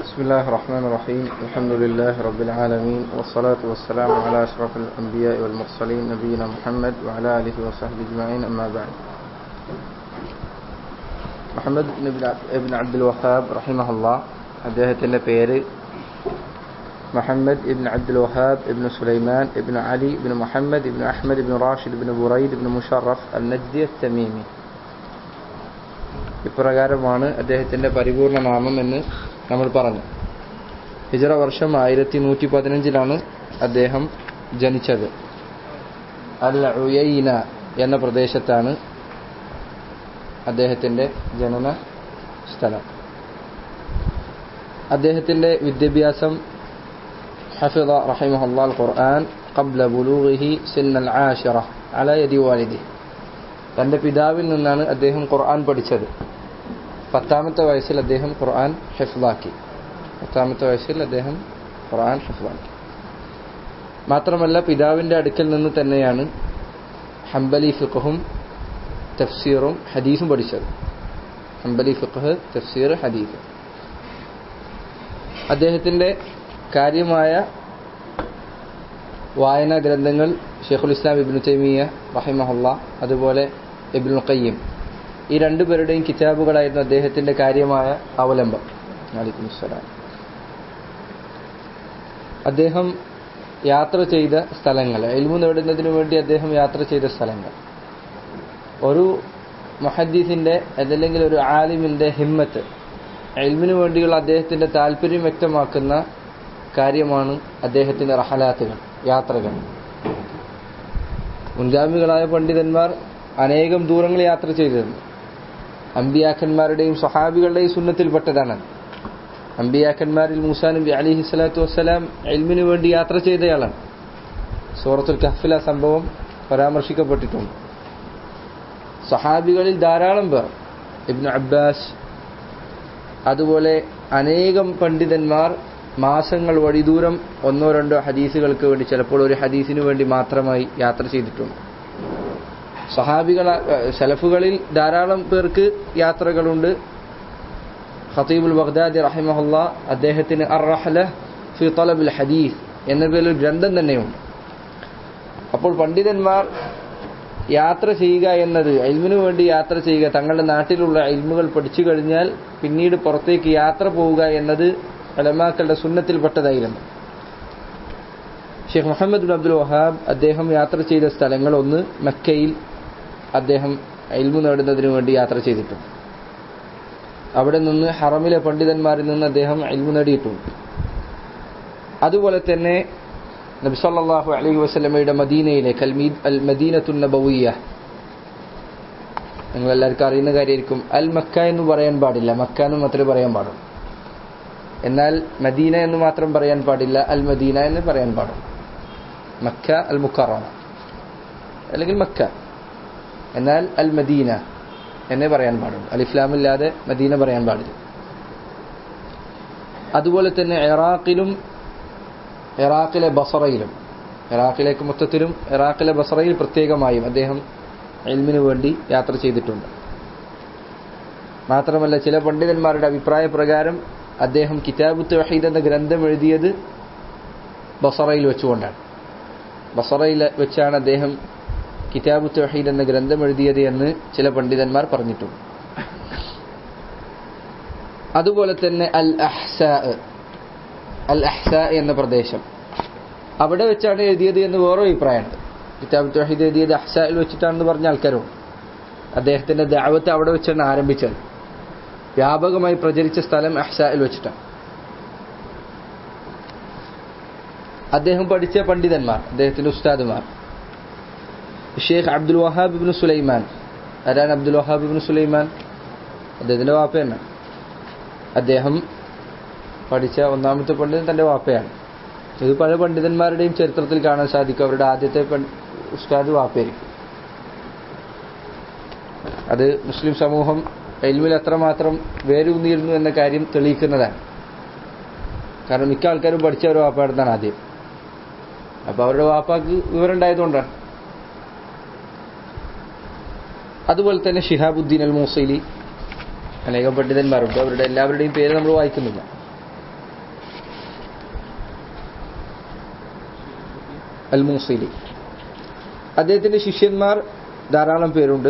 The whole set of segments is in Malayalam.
بسم الله الرحمن الرحيم الحمد لله رب العالمين والصلاة والسلام على أشرف الأنبياء والمرسلين نبينا محمد وعلى آله وصحبه أجمعين أما بعد മുഹമ്മദ് ഇബ്ൻ അബ്ദുൽ വഹാബ് റഹിമഹുല്ല അദ്ദേഹത്തിൻ്റെ പേര് മുഹമ്മദ് ഇബ്ൻ അബ്ദുൽ വഹാബ് ഇബ്ൻ സുലൈമാൻ ഇബ്ൻ അലി ഇബ്ൻ മുഹമ്മദ് ഇബ്ൻ അഹമ്മദ് ഇബ്ൻ റാഷിദ് ഇബ്ൻ ബുറൈദ് ഇബ്ൻ മുഷറഫ് അൽ നജ്ദി തമീമി ഇപ്രകാരമാണ് അദ്ദേഹത്തിൻ്റെ പരിപൂർണ നാമം എന്ന് നമ്മൾ പറഞ്ഞു ഹിജറ വർഷം ആയിരത്തി നൂറ്റി പതിനഞ്ചിലാണ് അദ്ദേഹം ജനിച്ചത് അൽ ഉയൈന എന്ന പ്രദേശത്താണ് അദ്ദേഹത്തിൻ്റെ ജനന സ്ഥലം അദ്ദേഹത്തിൻ്റെ വിദ്യാഭ്യാസം حفظ رحمه الله القرآن قبل بلوغه سن العاشرة على يد والده തൻ്റെ പിതാവിൽ നിന്നാണ് അദ്ദേഹം ഖുർആൻ പഠിച്ചത് പത്താമത്തെ വയസ്സിൽ അദ്ദേഹം ഖുർആൻ ഹിഫ്ലാക്കി പത്താമത്തെ വയസ്സിൽ അദ്ദേഹം ഖുർആൻ ഹിഫ്ലാക്കി മാത്രമല്ല പിതാവിൻ്റെ അടുക്കൽ നിന്ന് തന്നെയാണ് ഹംബലി ഫിഖും തഫ്സീറും ഹദീസും പഠിച്ചത് ഹംബലി ഫിഖ് തഫ്സീർ ഹദീസ് അദ്ദേഹത്തിൻ്റെ കാര്യമായ വായനാ ഗ്രന്ഥങ്ങൾ ഷെയ്ഖുൽ ഇസ്ലാം ഇബ്നു തൈമിയ റഹിമഹുല്ല അതുപോലെ ഇബ്നു ഖയ്യം ഈ രണ്ടുപേരുടെയും കിതാബുകളായിരുന്നു അദ്ദേഹത്തിൻ്റെ കാര്യമായ അവലംബം അലിക്കും അസ്സലാം അദ്ദേഹം യാത്ര ചെയ്ത സ്ഥലങ്ങൾ എൽമു നേടുന്നതിന് വേണ്ടി അദ്ദേഹം യാത്ര ചെയ്ത സ്ഥലങ്ങൾ ഒരു മൊഹദ്ദീസിൻ്റെ അതല്ലെങ്കിൽ ഒരു ആലിമിൻ്റെ ഹിമ്മത്ത് എൽമിന് വേണ്ടിയുള്ള അദ്ദേഹത്തിൻ്റെ താല്പര്യം വ്യക്തമാക്കുന്ന കാര്യമാണ് അദ്ദേഹത്തിൻ്റെ റഹലാത്തുകൾ യാത്രകൾ മുൻഗാമികളായ പണ്ഡിതന്മാർ അനേകം ദൂരങ്ങൾ യാത്ര ചെയ്തിരുന്നു അമ്പിയാക്കന്മാരുടെയും സ്വഹാബികളുടെയും സുന്നത്തിൽപ്പെട്ടതാണ് അമ്പിയാക്കന്മാരിൽ മൂസാ നബി അലിഹി സ്വലാത്തു വസ്സലാം എൽമിന് വേണ്ടി യാത്ര ചെയ്തയാളാണ് സൂറത്തുൽ കഹ്ഫില സംഭവം പരാമർശിക്കപ്പെട്ടിട്ടുണ്ട് സഹാബികളിൽ ധാരാളം പേർ ഇബ്നു അബ്ബാസ് അതുപോലെ അനേകം പണ്ഡിതന്മാർ മാസങ്ങൾ വഴിദൂരം ഒന്നോ രണ്ടോ ഹദീസുകൾക്ക് വേണ്ടി ചിലപ്പോൾ ഒരു ഹദീസിനു വേണ്ടി മാത്രമായി യാത്ര ചെയ്തിട്ടുണ്ട് സഹാബികൾ സലഫുകളിൽ ധാരാളം പേർക്ക് യാത്രകളുണ്ട് ഖത്തീബുൽ ബഗ്ദാദി റഹിമഹുല്ല അദ്ദേഹത്തിന് അർ റഹ്ല ഫി തലബുൽ ഹദീസ് എന്ന പേരിൽ ഗ്രന്ഥം തന്നെയുണ്ട് അപ്പോൾ പണ്ഡിതന്മാർ യാത്ര ചെയ്യുക എന്നത് അൽമിനു വേണ്ടി യാത്ര ചെയ്യുക തങ്ങളുടെ നാട്ടിലുള്ള അൽമുകൾ പഠിച്ചു കഴിഞ്ഞാൽ പിന്നീട് പുറത്തേക്ക് യാത്ര പോവുക എന്നത് അലമാക്കളുടെ സുന്നത്തിൽപ്പെട്ടതായിരുന്നു Sheikh Muhammad bin Abdul Wahhab അദ്ദേഹം യാത്ര ചെയ്ത സ്ഥലങ്ങൾ ഒന്ന് മക്കയിൽ അദ്ദേഹം അൽമു നേടുന്നതിന് വേണ്ടി യാത്ര ചെയ്തിട്ടുണ്ട് അവിടെ നിന്ന് ഹറമിലെ പണ്ഡിതന്മാരിൽ നിന്ന് അദ്ദേഹം അൽമു നേടിയിട്ടുണ്ട് അതുപോലെ തന്നെ നബി സല്ലല്ലാഹു അലൈഹി വസല്ലമയുടെ മദീനയിലെ കൽമീദ് അൽ മദീനത്തുൻ നബവിയ നിങ്ങൾ എല്ലാവർക്കും അറിയുന്ന കാര്യമായിരിക്കും അൽ മക്ക എന്ന് പറയാൻ പാടില്ല മക്ക എന്ന് മാത്രമേ പറയാൻ പാടുള്ളൂ എന്നാൽ മദീന എന്ന് മാത്രം പറയാൻ പാടില്ല അൽ മദീന എന്ന് പറയാൻ പാടും മക്ക അൽ മുക്കറമ അല്ലെങ്കിൽ മക്ക എന്നാൽ അൽ മദീന എന്നേ പറയാൻ പാടുള്ളൂ അൽ ഇസ്ലാമില്ലാതെ മദീന പറയാൻ പാടില്ല അതുപോലെ തന്നെ ഇറാഖിലും ഇറാഖിലെ ബസറയിലും ഇറാഖിലേക്ക് മൊത്തത്തിലും ഇറാഖിലെ ബസറയിൽ പ്രത്യേകമായും അദ്ദേഹം എൽമിനു വേണ്ടി യാത്ര ചെയ്തിട്ടുണ്ട് മാത്രമല്ല ചില പണ്ഡിതന്മാരുടെ അഭിപ്രായ പ്രകാരം അദ്ദേഹം കിതാബു തവഹീദ് എന്ന ഗ്രന്ഥം എഴുതിയത് ബസറയിൽ വെച്ചുകൊണ്ടാണ് ബസറയിൽ വെച്ചാണ് അദ്ദേഹം കിതാബു തവഹീദ് എന്ന ഗ്രന്ഥം എഴുതിയത് എന്ന് ചില പണ്ഡിതന്മാർ പറഞ്ഞിട്ടുണ്ട് അതുപോലെ തന്നെ അൽ അഹ്സ അൽ അഹ്സ എന്ന പ്രദേശം അവിടെ വെച്ചാണ് എഴുതിയത് എന്ന് വേറെ അഭിപ്രായമുണ്ട് കിതാബ് തവഹീദ് എഴുതിയത് അഹ്സയിൽ വെച്ചിട്ടാണെന്ന് പറഞ്ഞ ആൾക്കാരും അദ്ദേഹത്തിന്റെ ദാവത്ത് അവിടെ വെച്ചാണ് ആരംഭിച്ചത് വ്യാപകമായി പ്രചരിച്ച സ്ഥലം അഹ്സയിൽ വെച്ചിട്ടാണ് അദ്ദേഹം പഠിച്ച പണ്ഡിതന്മാർ അദ്ദേഹത്തിന്റെ ഉസ്താദുമാർ ഷെയ്ഖ് അബ്ദുൽ വഹാബ് ഇബ്നു സുലൈമാൻ ആരാണ് അബ്ദുൽ വഹാബ് ഇബ്നു സുലൈമാൻ അദ്ദേഹത്തിന്റെ വാപ്പയാണ് അദ്ദേഹം പഠിച്ച ഒന്നാമത്തെ പണ്ഡിതൻ തന്റെ വാപ്പയാണ് ഇത് പല പണ്ഡിതന്മാരുടെയും ചരിത്രത്തിൽ കാണാൻ സാധിക്കും അവരുടെ ആദ്യത്തെ ഉസ്താദ് വാപ്പയായിരിക്കും അത് മുസ്ലിം സമൂഹം എൽമിൽ എത്രമാത്രം വേരൂന്നിയിരുന്നു എന്ന കാര്യം തെളിയിക്കുന്നതാണ് കാരണം മിക്ക ആൾക്കാരും പഠിച്ച ഒരു വാപ്പയാടുന്നാണ് ആദ്യം അപ്പൊ അവരുടെ വാപ്പാക്ക് വിവരമുണ്ടായതുകൊണ്ടാണ് അതുപോലെ തന്നെ ഷിഹാബുദ്ദീൻ അൽ മൂസൈലി അനേകം പണ്ഡിതന്മാരുണ്ട് അവരുടെ എല്ലാവരുടെയും പേര് നമ്മൾ വായിക്കുന്നില്ല അൽ മൂസിലി അദ്ദേഹത്തിന്റെ ശിഷ്യന്മാർ ധാരാളം പേരുണ്ട്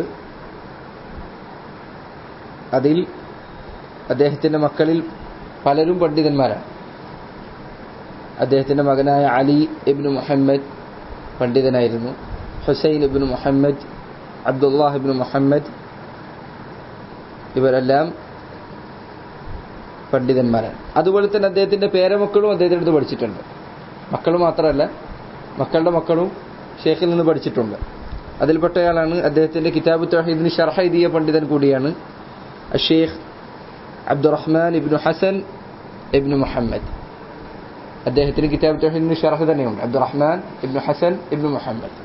അതിൽ അദ്ദേഹത്തിന്റെ മക്കളിൽ പലരും പണ്ഡിതന്മാരാണ് അദ്ദേഹത്തിന്റെ മകനായ അലി ഇബ്നു മുഹമ്മദ് പണ്ഡിതനായിരുന്നു ഹുസൈൻ ഇബ്നു മുഹമ്മദ് അബ്ദുല്ലാഹ് ഇബ്നു മുഹമ്മദ് ഇവരെല്ലാം പണ്ഡിതന്മാരാണ് അതുപോലെ തന്നെ അദ്ദേഹത്തിന്റെ പേരമക്കളും അദ്ദേഹത്തിന്റെ അടുത്ത് പഠിച്ചിട്ടുണ്ട് മക്കൾ മാത്രമല്ല മക്കളുടെ മക്കളും ഷേഖിൽ നിന്ന് പഠിച്ചിട്ടുണ്ട് അതിൽപ്പെട്ടയാളാണ് അദ്ദേഹത്തിന്റെ കിതാബ് തൗഹീദിന് ഷർഹ എഴുതിയ പണ്ഡിതൻ കൂടിയാണ് ഷെയ്ഖ് അബ്ദുറഹ്മാൻ ഇബ്നു ഹസൻ ഇബ്നു മുഹമ്മദ് അദ്ദേഹത്തിന് കിതാബ് തൗഹീദിന് ഷർഹ് തന്നെയുണ്ട് അബ്ദുറഹ്മാൻ ഇബ്നു ഹസൻ ഇബ്നു മുഹമ്മദ്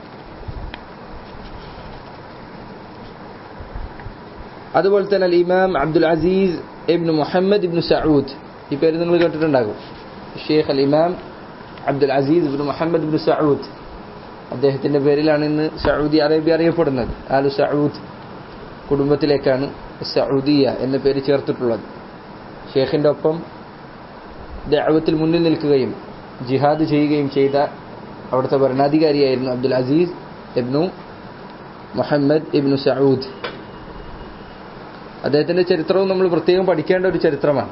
അതുപോലെ തന്നെ al Imam Abdul Aziz ibn Muhammad ibn Saud ഈ പേര് നിങ്ങൾ കേട്ടിട്ടുണ്ടാകും Sheikh al Imam Abdul Aziz ibn Muhammad ibn Saud അദ്ദേഹത്തിന്റെ പേരിലാണ് ഇന്ന് സൗദി അറേബ്യ അറിയപ്പെടുന്നത് ആലു സഊദ് കുടുംബത്തിലേക്കാണ് സൗദിയ എന്ന പേര് ചേർത്തിട്ടുള്ളത് ഷേഖിന്റെ ഒപ്പം ദഅവത്തിൽ മുന്നിൽ നിൽക്കുകയും ജിഹാദ് ചെയ്യുകയും ചെയ്ത അവിടുത്തെ ഭരണാധികാരിയായിരുന്നു Abdul Aziz ibn Muhammad ibn Saud അദ്ദേഹത്തിന്റെ ചരിത്രവും നമ്മൾ പ്രത്യേകം പഠിക്കേണ്ട ഒരു ചരിത്രമാണ്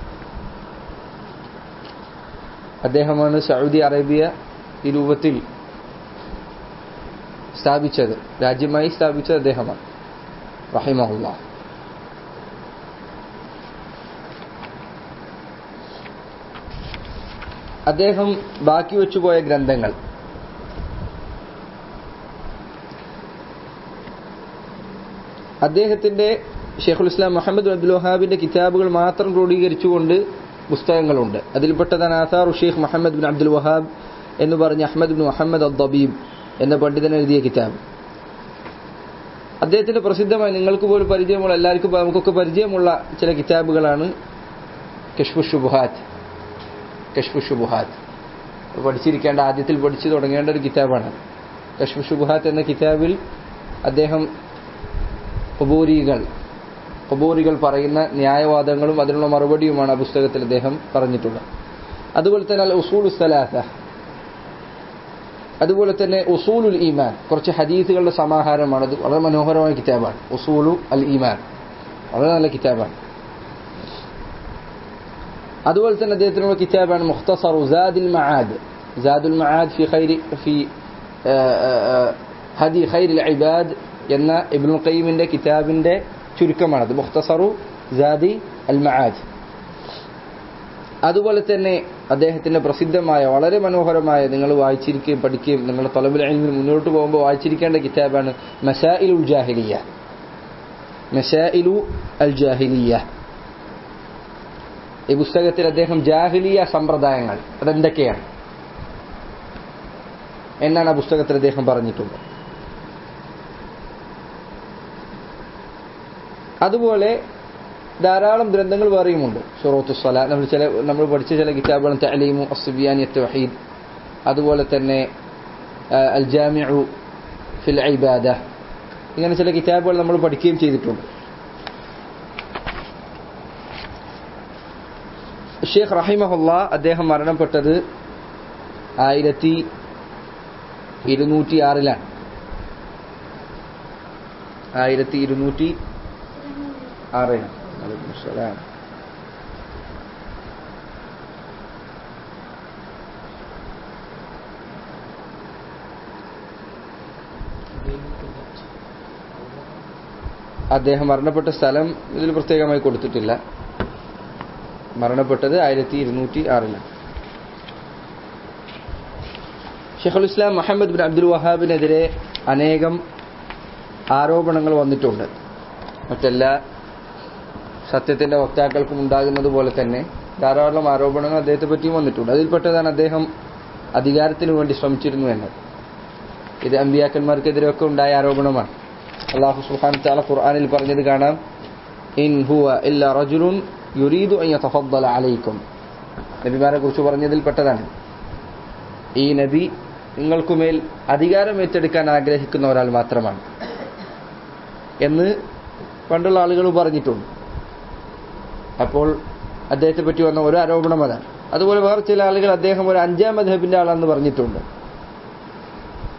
അദ്ദേഹമാണ് സൗദി അറേബ്യ ഈ രൂപത്തിൽ സ്ഥാപിച്ചത് രാജ്യമായി സ്ഥാപിച്ചത് അദ്ദേഹമാണ് റഹിമഹുല്ല അദ്ദേഹം ബാക്കി വെച്ചുപോയ ഗ്രന്ഥങ്ങൾ അദ്ദേഹത്തിന്റെ ഷെയ്ഖുൽ ഇസ്ലാം മുഹമ്മദ് അബ്ദുൽ വഹാബിന്റെ കിതാബുകൾ മാത്രം ക്രോഡീകരിച്ചുകൊണ്ട് പുസ്തകങ്ങളുണ്ട് അതിൽപ്പെട്ടതാണ് ആസാറു Sheikh Muhammad bin Abdul Wahhab എന്ന് പറഞ്ഞ Ahmad bin Muhammad al Dabib എന്ന പണ്ഡിതൻ എഴുതിയ കിതാബ് അദ്ദേഹത്തിന്റെ പ്രസിദ്ധമായി നിങ്ങൾക്ക് പോലും പരിചയമുള്ള എല്ലാവർക്കും നമുക്കൊക്കെ പരിചയമുള്ള ചില കിതാബുകളാണ് കഷ്ഫു ഷുബുഹാത്ത് കഷ്ഫു ഷുബുഹാത്ത് പഠിച്ചിരിക്കേണ്ട ആദ്യത്തിൽ പഠിച്ചു തുടങ്ങേണ്ട ഒരു കിതാബാണ് കഷ്ഫു ഷുബുഹാത്ത് എന്ന കിതാബിൽ അദ്ദേഹം കുബൂരികൾ കുബൂരികൾ പറയുന്ന ന്യായവാദങ്ങളും അതിനുള്ള മറുപടിയുമാണ് ആ പുസ്തകത്തിൽ അദ്ദേഹം പറഞ്ഞിട്ടുള്ളത് അതുപോലെ തന്നെ അൽ ഉസൂൽ സലാത്ത അതുപോലെ തന്നെ ഉസൂലുൽ ഈമാൻ കുറച്ച് ഹദീസുകളുടെ സമാഹാരമാണ് അത് വളരെ മനോഹരമായ കിതാബാണ് ഉസൂലു അൽ ഈമാൻ വളരെ നല്ല കിതാബാണ് അതുപോലെ തന്നെ അദ്ദേഹത്തിനുള്ള കിതാബാണ് മുഖ്തസറു സാദിൽ മആദ് സാദുൽ മആദ് ഫി ഖൈരി ഫി ഹദി ഖൈരിൽ ഇബാദ് എന്ന ഇബ്നുൽ ഖയ്യിമിന്റെ കിതാബിന്റെ ചുരുക്കമാണത് മുഖ്തസറു സാദി അൽ മആദ് അതുപോലെ തന്നെ അദ്ദേഹത്തിന്റെ പ്രസിദ്ധമായ വളരെ മനോഹരമായ നിങ്ങൾ വായിച്ചിരിക്കുകയും പഠിക്കുകയും നിങ്ങളുടെ തലബിൽ അൽമിൽ മുന്നോട്ട് പോകുമ്പോൾ വായിച്ചിരിക്കേണ്ട കിതാബാണ് മസാഇലുൽ ജാഹിലിയ മസാഇലു അൽ ജാഹിലിയ ഈ പുസ്തകത്തിൽ അദ്ദേഹം ജാഹിലിയ സമ്പ്രദായങ്ങൾ അതെന്തൊക്കെയാണ് എന്നാണ് ആ പുസ്തകത്തിൽ അദ്ദേഹം പറഞ്ഞിട്ടുള്ളത് അതുപോലെ ധാരാളം ഗ്രന്ഥങ്ങൾ വേറെയുമുണ്ട് ഷുറോത്തു സ്വല നമ്മൾ ചില നമ്മൾ പഠിച്ച ചില കിതാബുകളും തലീമു അസുബിയാനി തവഹീദ് അതുപോലെ തന്നെ അൽ ജാമിഉ ഫിൽ ഇബാദ ഇങ്ങനെ ചില കിതാബുകൾ നമ്മൾ പഠിക്കുകയും ചെയ്തിട്ടുണ്ട് ഷെയ്ഖ് റഹിമഹുല്ല അദ്ദേഹം മരണപ്പെട്ടത് ആയിരത്തി ഇരുന്നൂറ്റി ആറിലാണ് ആയിരത്തി ഇരുന്നൂറ്റി ആറിലാണ് വലൈക്കും സലാം അദ്ദേഹം മരണപ്പെട്ട സ്ഥലം ഇതിൽ പ്രത്യേകമായി കൊടുത്തിട്ടില്ല മരണപ്പെട്ടത് ആയിരത്തി ഇരുന്നൂറ്റി ആറിലാണ് ഷെഖുൽ ഇസ്ലാം മുഹമ്മദ് ബിൻ അബ്ദുൽ വഹാബിനെതിരെ അനേകം ആരോപണങ്ങൾ വന്നിട്ടുണ്ട് മറ്റെല്ലാ സത്യത്തിന്റെ വക്താക്കൾക്കും ഉണ്ടാകുന്നത് പോലെ തന്നെ ധാരാളം ആരോപണങ്ങൾ അദ്ദേഹത്തെ പറ്റിയും വന്നിട്ടുണ്ട് അതിൽപ്പെട്ടതാണ് അദ്ദേഹം അധികാരത്തിന് വേണ്ടി ശ്രമിച്ചിരുന്നു എന്നത് ഇത് അമ്പിയാക്കന്മാർക്കെതിരെയൊക്കെ ഉണ്ടായ ആരോപണമാണ് അള്ളാഹു സുഹാൻ താല ഖുർആാനിൽ പറഞ്ഞത് കാണാം ഇൻ ഹുവ ഇല്ല റജുലുൻ യുരീദു അൻ യതഫദ്ദല അലൈക്കും നബിമാരെ കുറിച്ച് പറഞ്ഞതിൽ പെട്ടതാണ് ഈ നബി നിങ്ങൾക്കുമേൽ അധികാരം ഏറ്റെടുക്കാൻ ആഗ്രഹിക്കുന്ന ഒരാൾ മാത്രമാണ് എന്ന് പണ്ടുള്ള ആളുകൾ പറഞ്ഞിട്ടുണ്ട് അപ്പോൾ അദ്ദേഹത്തെ പറ്റി വന്ന ഒരു ആരോപണം അതാണ് അതുപോലെ വേറെ ചില ആളുകൾ അദ്ദേഹം ഒരു അഞ്ചാം മധബിന്റെ ആളാണെന്ന് പറഞ്ഞിട്ടുണ്ട്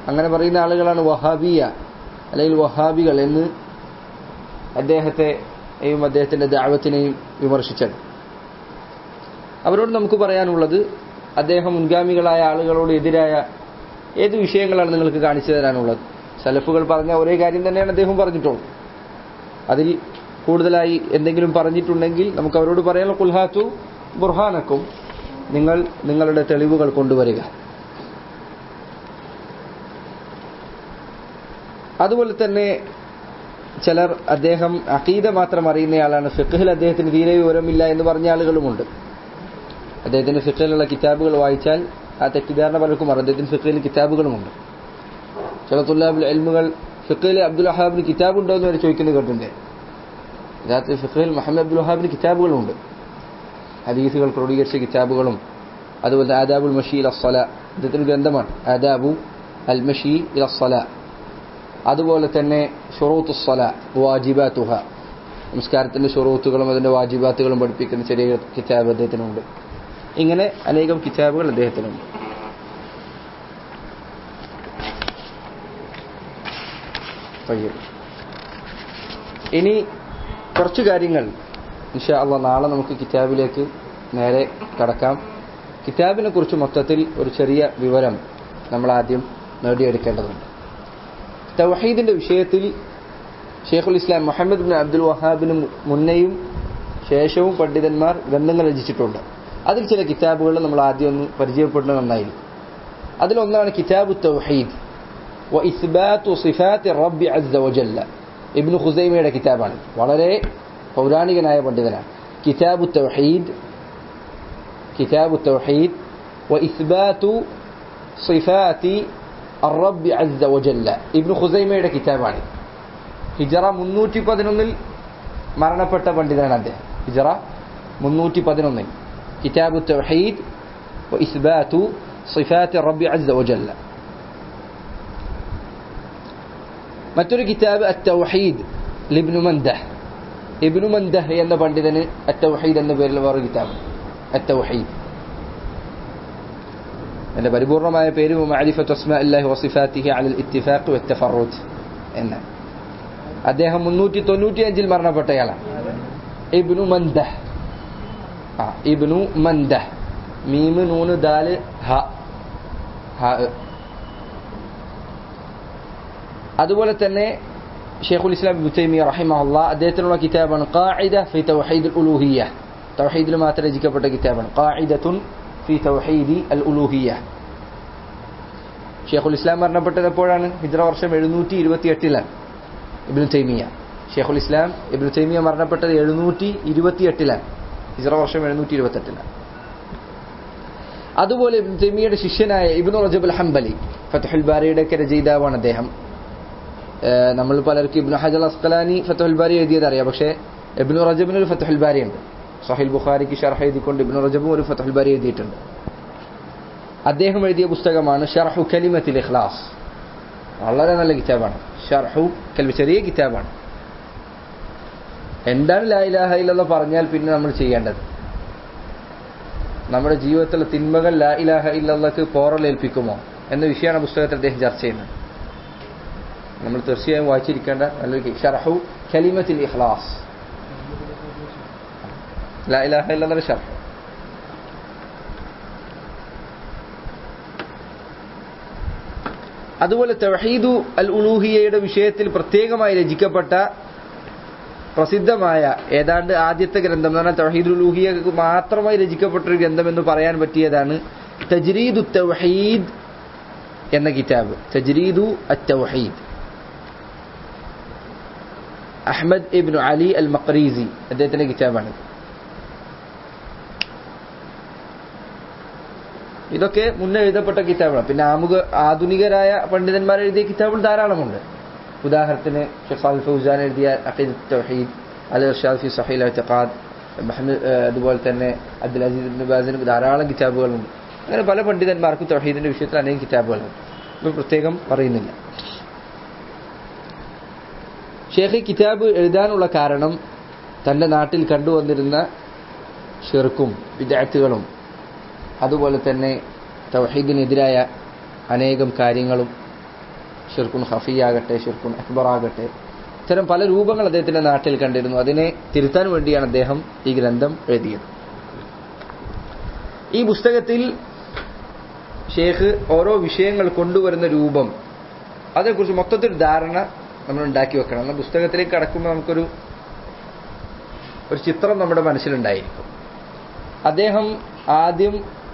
അങ്ങനെ പറയുന്ന ആളുകളാണ് വഹാബിയ അല്ലെങ്കിൽ വഹാബികൾ എന്ന് അദ്ദേഹത്തെയും അദ്ദേഹത്തിന്റെ ദാവത്തിനെയും വിമർശിച്ചത് അവരോട് നമുക്ക് പറയാനുള്ളത് അദ്ദേഹം മുൻഗാമികളായ ആളുകളോട് എതിരായ ഏത് വിഷയങ്ങളാണ് നിങ്ങൾക്ക് കാണിച്ചു തരാനുള്ളത് സലഫുകൾ പറഞ്ഞ ഒരേ കാര്യം തന്നെയാണ് അദ്ദേഹം പറഞ്ഞിട്ടുള്ളത് അതിൽ കൂടുതലായി എന്തെങ്കിലും പറഞ്ഞിട്ടുണ്ടെങ്കിൽ നമുക്ക് അവരോട് പറയാനുള്ള കുൽഹാത്തു ബുർഹാനക്കും നിങ്ങൾ നിങ്ങളുടെ തെളിവുകൾ കൊണ്ടുവരിക അതുപോലെ തന്നെ ചിലർ അദ്ദേഹം അഖീദ മാത്രം അറിയുന്നയാളാണ് ഫിഖിൽ അദ്ദേഹത്തിന് തീരെ വിവരമില്ല എന്ന് പറഞ്ഞ ആളുകളുമുണ്ട് അദ്ദേഹത്തിന്റെ ഫിഖിലുള്ള കിതാബുകൾ വായിച്ചാൽ ആ തെറ്റിദ്ധാരണ പലർക്കും അറിയാം അദ്ദേഹത്തിന് ഫിഖിൽ കിതാബുകളുമുണ്ട് ചില തുല്ലാബുൽ എൽമുകൾ ഫിഖിൽ അബ്ദുൽ വഹാബിന് കിതാബുണ്ടോ എന്ന് വരെ ചോദിക്കുന്നത് കേട്ടിട്ടുണ്ട് യഥാർത്ഥത്തിൽ ഫിഖിൽ മുഹമ്മദ് അബ്ദുൽ വഹാബിന് കിതാബുകളുണ്ട് ഹദീസുകൾ ക്രോഡീകരിച്ച കിതാബുകളും അതുപോലെ ആദാബുൽ മഷീൽ അസ്സല ഇദ്ദേഹത്തിന് ഗ്രന്ഥമാണ് ആദാബു അൽ മഷീ ഇൽ അസ്സല അതുപോലെ തന്നെ ഷുറൂത്ത് സ്വല വാജിബാത്തുഹ നമസ്കാരത്തിന്റെ ഷുറൂത്തുകളും അതിന്റെ വാജിബാത്തുകളും പഠിപ്പിക്കുന്ന ചെറിയ കിതാബ് അദ്ദേഹത്തിനുണ്ട് ഇങ്ങനെ അനേകം കിതാബുകൾ അദ്ദേഹത്തിനുണ്ട് ഇനി കുറച്ചു കാര്യങ്ങൾ ഇൻഷാ അള്ളാഹ് നാളെ നമുക്ക് കിതാബിലേക്ക് നേരെ കടക്കാം കിതാബിനെ കുറിച്ച് മൊത്തത്തിൽ ഒരു ചെറിയ വിവരം നമ്മൾ ആദ്യം നേടിയെടുക്കേണ്ടതുണ്ട് തൗഹീദിന്റെ വിഷയത്തിൽ ഷെയ്ഖുൽ ഇസ്ലാം മുഹമ്മദ് ബിൻ അബ്ദുൽ വഹാബിന് മുന്നേയും ശേഷവും പണ്ഡിതന്മാർ ഗ്രന്ഥങ്ങൾ രചിച്ചിട്ടുണ്ട് അതിൽ ചില കിതാബുകൾ നമ്മൾ ആദ്യം ഒന്ന് പരിചയപ്പെടുന്നത് നന്നായിരിക്കും അതിലൊന്നാണ് കിതാബു തൗഹീദ് വ ഇസ്ബാത്തു സിഫാത്തി റബ്ബി അസ്സ വജല്ല ഇബ്നു ഖുസൈമയുടെ കിതാബാണ് വളരെ പൗരാണികനായ പണ്ഡിതനാണ് കിതാബു തൗഹീദ് കിതാബു തൗഹീദ് വ ഇസ്ബാത്തു സിഫാത്തി അറബ് അസ്സ വജല്ല ഇബ്നു ഖുസൈമയുടെ കിതാബാണ് ഹിജറ മുന്നൂറ്റി പതിനൊന്നിൽ മരണപ്പെട്ട പണ്ഡിതനാണ് അദ്ദേഹം ഹിജറ മുന്നൂറ്റി പതിനൊന്നിൽ കിതാബു തൗഹീദ് വ ഇസ്ബാത്തു സിഫാത്തി റബ്ബി അസ്സ വജല്ല മറ്റൊരു കിതാബ് അത്തൗഹീദ് ലിബ്നു മന്ദഹ് ഇബ്നു മന്ദഹ് എന്ന പണ്ഡിതന് അത്തൗഹീദ് എന്ന പേരിൽ വേറെ കിതാബ് അത്തൗഹീദ് എന്റെ പരിപൂർണമായ പേര് മാരിഫത്ത് അസ്മാ അല്ലാഹി വസിഫാത്തിഹി അലൽ ഇത്തിഫാഖ് വത്തഫറുദ് എന്ന് അദ്ദേഹം മുന്നൂറ്റി തൊണ്ണൂറ്റി അഞ്ചിൽ മരണപ്പെട്ടയാളാണ് ഇബ്നു മന്ദഹ് ആ ഇബ്നു മന്ദഹ് മീമ് നൂന് ദാല് ഹ ഹ അതുപോലെ തന്നെ ഷെയ്ഖുൽ ഇസ്ലാം ബുത്തൈമി റഹിമഹുല്ല അദ്ദേഹത്തിനുള്ള കിതാബാണ് ഖാഇദ ഫി തൗഹീദ് ഉലൂഹിയ്യ തൗഹീദിൽ മാത്രം രചിക്കപ്പെട്ട കിതാബാണ് ഖാഇദത്തുൻ ഫി തൗഹീദി അൽ ഉലൂഹിയ്യ ഷെയ്ഖുൽ ഇസ്ലാം മരണപ്പെട്ടത് എപ്പോഴാണ് ഹിജ്റ വർഷം എഴുന്നൂറ്റി ഇരുപത്തി എട്ടിലാണ് ഇബ്നു തൈമിയ ഷെയ്ഖുൽ ഇസ്ലാം ഇബ്നു തൈമിയ മരണപ്പെട്ടത് എഴുന്നൂറ്റി ഇരുപത്തി എട്ടിലാണ് ഹിജ്റ വർഷം എഴുന്നൂറ്റി ഇരുപത്തി എട്ടിലാണ് അതുപോലെ ഇബ്നു തൈമിയയുടെ ശിഷ്യനായ ഇബ്നു റജബ് അൽ ഹംബലി ഫത്തുഹുൽ ബാരിയുടെ ഒക്കെ രചയിതാവാണ് അദ്ദേഹം നമ്മൾ പലർക്കും ഇബ്നു ഹജൽ അസ്കലാനി ഫത്തുഹുൽ ബാരി എഴുതിയത് അറിയാം പക്ഷേ ഇബ്നു റജബിന് ഒരു ഫത്തുഹുൽ ബാരി ഉണ്ട് സഹിൽ ബുഖാരിക്ക് ഷർഹ് എഴുതിക്കൊണ്ട് ഇബ്നു റജബും ഒരു ഫത്തുഹുൽ ബാരി എഴുതിയിട്ടുണ്ട് അദ്ദേഹം എഴുതിയ പുസ്തകമാണ് ഷർഹു കലിമത്തിൽ ഇഖ്ലാസ് വളരെ നല്ല കിതാബാണ് ഷർഹു കലിമ ചെറിയ കിതാബാണ് എന്താണ് ലാ ഇലാഹ ഇല്ലെന്ന് പറഞ്ഞാൽ പിന്നെ നമ്മൾ ചെയ്യേണ്ടത് നമ്മുടെ ജീവിതത്തിലെ തിന്മകൾ ലാ ഇലാഹ ഇല്ലല്ലക്ക് പോറലേൽപ്പിക്കുമോ എന്ന വിഷയമാണ് പുസ്തകത്തിൽ അദ്ദേഹം ചർച്ച ചെയ്യുന്നത് നമ്മൾ തീർച്ചയായും വായിച്ചിരിക്കേണ്ട നല്ലൊരു ഷർഹു കലിമത്തിൽ ഇഖ്ലാസ് ലാ ഇലാഹ ഇല്ലല്ലയുടെ ഷർഹ് അതുപോലെ തവഹീദു അൽ ഉലൂഹിയയുടെ വിഷയത്തിൽ പ്രത്യേകമായി രചിക്കപ്പെട്ട പ്രസിദ്ധമായ ഏതാണ്ട് ആദ്യത്തെ ഗ്രന്ഥം എന്ന് പറഞ്ഞാൽ തവഹീദ് ഉലൂഹിയക്ക് മാത്രമായി രചിക്കപ്പെട്ട ഒരു ഗ്രന്ഥം എന്ന് പറയാൻ പറ്റിയതാണ് തജ്രീദു തവഹീദ് എന്ന കിതാബ് തജ്രീദു അത്തവഹീദ് Ahmad ibn Ali al Maqrizi അദ്ദേഹത്തിന്റെ കിതാബാണ് ഇതൊക്കെ മുന്നേ എഴുതപ്പെട്ട കിതാബാണ് പിന്നെ ആമുഖ ആധുനികരായ പണ്ഡിതന്മാർ എഴുതിയ കിതാബുകൾ ധാരാളമുണ്ട് ഉദാഹരണത്തിന് ഷെഖാൽ ഫൗസാൻ എഴുതിയ അഖീദ് തൗഹീദ് അൽ ഇർഷാദ് ഫി സഹീൽ അത്തഖാദ് മഹമ്മദ് അതുപോലെ തന്നെ അബ്ദുൽ അസീദ് ഇബ്നു ബാസിന് ധാരാളം കിതാബുകളുണ്ട് അങ്ങനെ പല പണ്ഡിതന്മാർക്കും തൗഹീദിന്റെ വിഷയത്തിൽ അനേകം കിതാബുകളുണ്ട് ഇത് പ്രത്യേകം പറയുന്നില്ല ഷേഖ് കിതാബ് എഴുതാനുള്ള കാരണം തന്റെ നാട്ടിൽ കണ്ടുവന്നിരുന്ന ഷിർക്കും വിദ്യാർത്ഥികളും അതുപോലെ തന്നെ തൗഹീദിനെതിരായ അനേകം കാര്യങ്ങളും ഷിർക്കുൻ ഹഫി ആകട്ടെ ഷിർക്കുൻ അക്ബർ ആകട്ടെ ഇത്തരം പല രൂപങ്ങൾ അദ്ദേഹത്തിന്റെ നാട്ടിൽ കണ്ടിരുന്നു അതിനെ തിരുത്താൻ വേണ്ടിയാണ് അദ്ദേഹം ഈ ഗ്രന്ഥം എഴുതിയത് ഈ പുസ്തകത്തിൽ ഷേഖ് ഓരോ വിഷയങ്ങൾ കൊണ്ടുവരുന്ന രൂപം അതേക്കുറിച്ച് മൊത്തത്തിൽ ധാരണ നമ്മൾ ഉണ്ടാക്കി വെക്കണം എന്നാൽ പുസ്തകത്തിലേക്ക് കടക്കുമ്പോൾ നമുക്കൊരു ഒരു ചിത്രം നമ്മുടെ മനസ്സിലുണ്ടായിരിക്കും അദ്ദേഹം ആദ്യം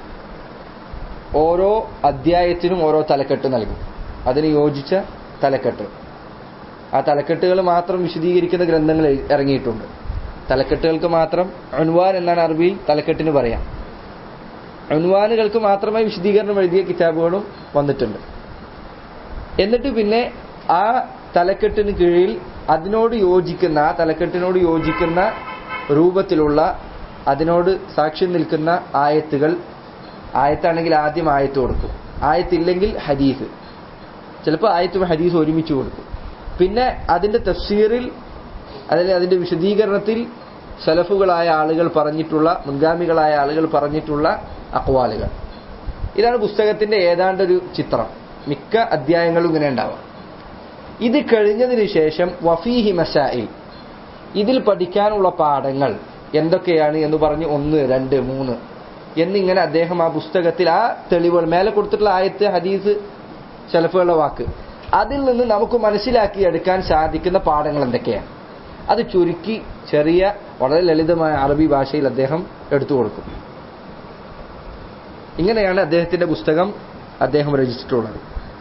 ഓരോ അധ്യായത്തിനും ഓരോ തലക്കെട്ട് നൽകും അതിന് യോജിച്ച തലക്കെട്ട് ആ തലക്കെട്ടുകൾ മാത്രം വിശദീകരിക്കുന്ന ഗ്രന്ഥങ്ങൾ എഴു- ഇറങ്ങിയിട്ടുണ്ട് തലക്കെട്ടുകൾക്ക് മാത്രം അൺവാൻ എന്നാണ് അറബിയിൽ തലക്കെട്ടിന് പറയാം അൺവാനുകൾക്ക് മാത്രമായി വിശദീകരണം എഴുതിയ കിതാബുകളും വന്നിട്ടുണ്ട് എന്നിട്ട് പിന്നെ ആ തലക്കെട്ടിന് കീഴിൽ അതിനോട് യോജിക്കുന്ന ആ തലക്കെട്ടിനോട് യോജിക്കുന്ന രൂപത്തിലുള്ള അതിനോട് സാക്ഷ്യം നിൽക്കുന്ന ആയത്തുകൾ ആയത്താണെങ്കിൽ ആദ്യം ആയത്ത് കൊടുക്കും ആയത്തില്ലെങ്കിൽ ഹദീസ് ചിലപ്പോൾ ആയത്തും ഹദീസ് ഒരുമിച്ച് കൊടുക്കും പിന്നെ അതിന്റെ തഫ്സീറിൽ അതിൽ അതിന്റെ വിശദീകരണത്തിൽ സലഫുകളായ ആളുകൾ പറഞ്ഞിട്ടുള്ള മുൻഗാമികളായ ആളുകൾ പറഞ്ഞിട്ടുള്ള അക്വാലുകൾ ഇതാണ് പുസ്തകത്തിന്റെ ഏതാണ്ടൊരു ചിത്രം മിക്ക അധ്യായങ്ങളും ഇങ്ങനെ ഉണ്ടാവാം ഇത് കഴിഞ്ഞതിന് ശേഷം വഫീഹി മസായിൽ ഇതിൽ പഠിക്കാനുള്ള പാഠങ്ങൾ എന്തൊക്കെയാണ് എന്ന് പറഞ്ഞ് ഒന്ന് രണ്ട് മൂന്ന് എന്നിങ്ങനെ അദ്ദേഹം ആ പുസ്തകത്തിൽ ആ തെളിവുകൾ മേലെ കൊടുത്തിട്ടുള്ള ആയത്ത് ഹദീസ് ശലഫുകളുടെ വാക്ക് അതിൽ നിന്ന് നമുക്ക് മനസ്സിലാക്കിയെടുക്കാൻ സാധിക്കുന്ന പാഠങ്ങൾ എന്തൊക്കെയാണ് അത് ചുരുക്കി ചെറിയ വളരെ ലളിതമായ അറബി ഭാഷയിൽ അദ്ദേഹം എടുത്തു കൊടുക്കും ഇങ്ങനെയാണ് അദ്ദേഹത്തിന്റെ പുസ്തകം അദ്ദേഹം രചിച്ചിട്ടുള്ളത്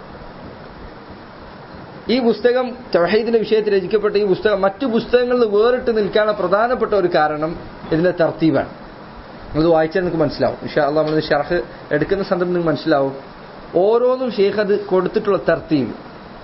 ഈ പുസ്തകം തൗഹീദിന്റെ വിഷയത്തിൽ രചിക്കപ്പെട്ട ഈ പുസ്തകം മറ്റു പുസ്തകങ്ങളിൽ നിന്ന് വേറിട്ട് നിൽക്കാനുള്ള പ്രധാനപ്പെട്ട ഒരു കാരണം ഇതിന്റെ തർത്തീബാണ് അത് വായിച്ചാൽ നിങ്ങൾക്ക് മനസ്സിലാവും ഇഷാ അള്ളാഹ് നമ്മൾ ഷർഹ് എടുക്കുന്ന സന്ദർഭം നിങ്ങൾക്ക് മനസ്സിലാവും ഓരോന്നും ഷെയ്ഖ് അത് കൊടുത്തിട്ടുള്ള തർത്തീബ്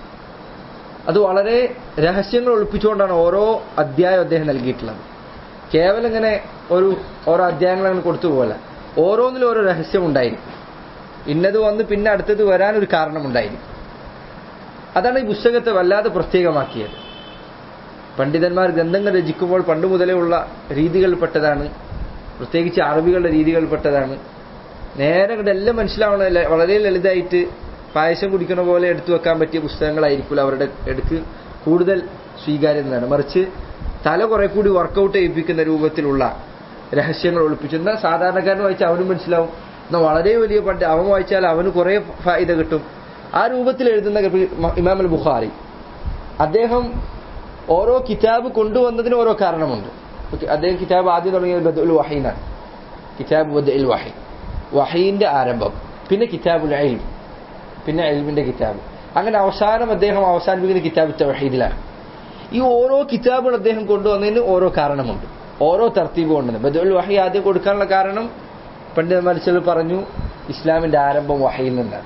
അത് വളരെ രഹസ്യങ്ങൾ ഒളിപ്പിച്ചുകൊണ്ടാണ് ഓരോ അധ്യായം അദ്ദേഹം നൽകിയിട്ടുള്ളത് കേവലം ഇങ്ങനെ ഒരു ഓരോ അധ്യായങ്ങൾ അങ്ങനെ കൊടുത്തു പോലെ ഓരോന്നിലും ഓരോ രഹസ്യം ഉണ്ടായിരിക്കും ഇന്നത് വന്ന് പിന്നെ അടുത്തത് വരാൻ ഒരു കാരണമുണ്ടായിരിക്കും അതാണ് ഈ പുസ്തകത്തെ വല്ലാതെ പ്രത്യേകമാക്കിയത് പണ്ഡിതന്മാർ ഗ്രന്ഥങ്ങൾ രചിക്കുമ്പോൾ പണ്ട് മുതലേ ഉള്ള രീതികളിൽപ്പെട്ടതാണ് പ്രത്യേകിച്ച് അറബികളുടെ രീതികളിൽപ്പെട്ടതാണ് നേരെ ഇങ്ങോട്ട് എല്ലാം മനസ്സിലാവണ വളരെ ലളിതമായിട്ട് പായസം കുടിക്കുന്ന പോലെ എടുത്തു വെക്കാൻ പറ്റിയ പുസ്തകങ്ങളായിരിക്കില്ല അവരുടെ എടുക്ക് കൂടുതൽ സ്വീകാര്യതയാണ് മറിച്ച് തല കുറെ കൂടി വർക്കൗട്ട് ചെയ്യിപ്പിക്കുന്ന രൂപത്തിലുള്ള രഹസ്യങ്ങൾ ഒളിപ്പിച്ചെന്നാൽ സാധാരണക്കാരന് വായിച്ചാൽ അവനും മനസ്സിലാവും എന്നാൽ വളരെ വലിയ പണ്ട് അവൻ വായിച്ചാൽ അവന് കുറെ ഫായിദ കിട്ടും ആ രൂപത്തിൽ എഴുതുന്ന ഇമാം അൽ ബുഖാരി അദ്ദേഹം ഓരോ കിതാബ് കൊണ്ടുവന്നതിന് ഓരോ കാരണമുണ്ട് അദ്ദേഹം കിതാബ് ആദ്യം തുടങ്ങിയത് ബദുൽ വഹീനാണ് കിതാബ് ബദുൽ വഹീൻ വഹീന്റെ ആരംഭം പിന്നെ കിതാബുൽ അയിൽം പിന്നെ അയിൽമിന്റെ കിതാബ് അങ്ങനെ അവസാനം അദ്ദേഹം അവസാനിപ്പിക്കുന്ന കിതാബ് തവഹീദിലാണ് ഈ ഓരോ കിതാബുകൾ അദ്ദേഹം കൊണ്ടുവന്നതിന് ഓരോ കാരണമുണ്ട് ഓരോ തർത്തീബ് കൊണ്ടുവന്നത് ബദുൽ വഹി ആദ്യം കൊടുക്കാനുള്ള കാരണം പണ്ഡിതന്മാർ ചിലർ പറഞ്ഞു ഇസ്ലാമിന്റെ ആരംഭം വഹയിൽ നിന്നാണ്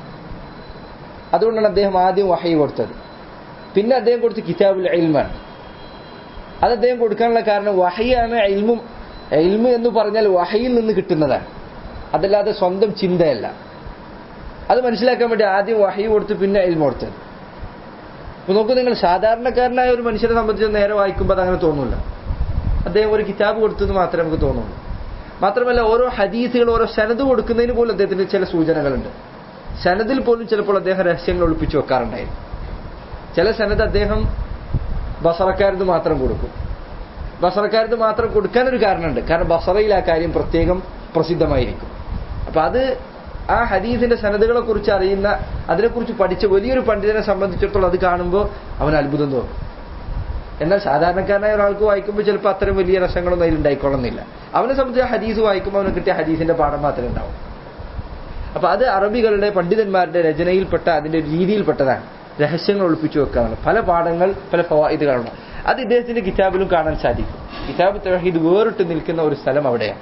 അതുകൊണ്ടാണ് അദ്ദേഹം ആദ്യം വഹി കൊടുത്തത് പിന്നെ അദ്ദേഹം കൊടുത്ത കിതാബുൽ ഇൽമാണ് അത് അദ്ദേഹം കൊടുക്കാനുള്ള കാരണം വഹയാണ് ഇൽമും ഇൽമു എന്ന് പറഞ്ഞാൽ വഹയിൽ നിന്ന് കിട്ടുന്നതാണ് അതല്ലാതെ സ്വന്തം ചിന്തയല്ല അത് മനസ്സിലാക്കാൻ വേണ്ടി ആദ്യം വഹി കൊടുത്ത് പിന്നെ ഇൽമ കൊടുത്തത് അപ്പൊ നോക്കൂ നിങ്ങൾ സാധാരണക്കാരനായ ഒരു മനുഷ്യനെ സംബന്ധിച്ച് നേരെ വായിക്കുമ്പോൾ അത് അങ്ങനെ തോന്നില്ല അദ്ദേഹം ഒരു കിതാബ് കൊടുത്തെന്ന് മാത്രമേ നമുക്ക് തോന്നുള്ളൂ മാത്രമല്ല ഓരോ ഹദീസുകൾ ഓരോ സനത് കൊടുക്കുന്നതിന് പോലും അദ്ദേഹത്തിന് ചില സൂചനകളുണ്ട് സനദിൽ പോലും ചിലപ്പോൾ അദ്ദേഹം രഹസ്യങ്ങൾ ഒളിപ്പിച്ചു വെക്കാറുണ്ടായിരുന്നു ചില സനത് അദ്ദേഹം ബസറക്കാരത് മാത്രം കൊടുക്കും ബസറക്കാരത് മാത്രം കൊടുക്കാനൊരു കാരണമുണ്ട് കാരണം ബസറയിൽ ആ കാര്യം പ്രത്യേകം പ്രസിദ്ധമായിരിക്കും അപ്പൊ അത് ആ ഹദീസിന്റെ സനതുകളെ കുറിച്ച് അറിയുന്ന അതിനെക്കുറിച്ച് പഠിച്ച വലിയൊരു പണ്ഡിതനെ സംബന്ധിച്ചിടത്തോളം അത് കാണുമ്പോൾ അവൻ അത്ഭുതം തോന്നും എന്നാൽ സാധാരണക്കാരനായ ഒരാൾക്ക് വായിക്കുമ്പോൾ ചിലപ്പോൾ അത്തരം വലിയ രസങ്ങളൊന്നും അതിൽ ഉണ്ടായിക്കൊള്ളുന്നില്ല അവനെ സംബന്ധിച്ച് ഹദീസ് വായിക്കുമ്പോൾ അവന് കിട്ടിയ ഹദീസിന്റെ പാഠം മാത്രമേ ഉണ്ടാവും അപ്പൊ അത് അറബികളുടെ പണ്ഡിതന്മാരുടെ രചനയിൽപ്പെട്ട അതിന്റെ രീതിയിൽപ്പെട്ടതാണ് രഹസ്യങ്ങൾ ഒളിപ്പിച്ചു വെക്കാനാണ് പല പാഠങ്ങൾ പല ഫവായിദുകളാണ് അത് ഇദ്ദേഹത്തിന്റെ കിതാബിലും കാണാൻ സാധിക്കും കിതാബ് തവഹീദ് വേറിട്ട് നിൽക്കുന്ന ഒരു സ്ഥലം അവിടെയാണ്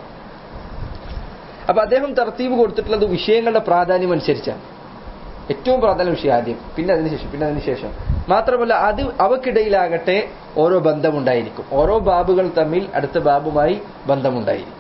അപ്പൊ അദ്ദേഹം തർത്തീബ് കൊടുത്തിട്ടുള്ളത് വിഷയങ്ങളുടെ പ്രാധാന്യം അനുസരിച്ചാണ് ഏറ്റവും പ്രാധാന്യ വിഷയം ആദ്യം പിന്നെ അതിനുശേഷം പിന്നെ അതിനുശേഷം മാത്രമല്ല അത് അവക്കിടയിലാകട്ടെ ഓരോ ബന്ധമുണ്ടായിരിക്കും ഓരോ ബാബുകൾ തമ്മിൽ അടുത്ത ബാബുമായി ബന്ധമുണ്ടായിരിക്കും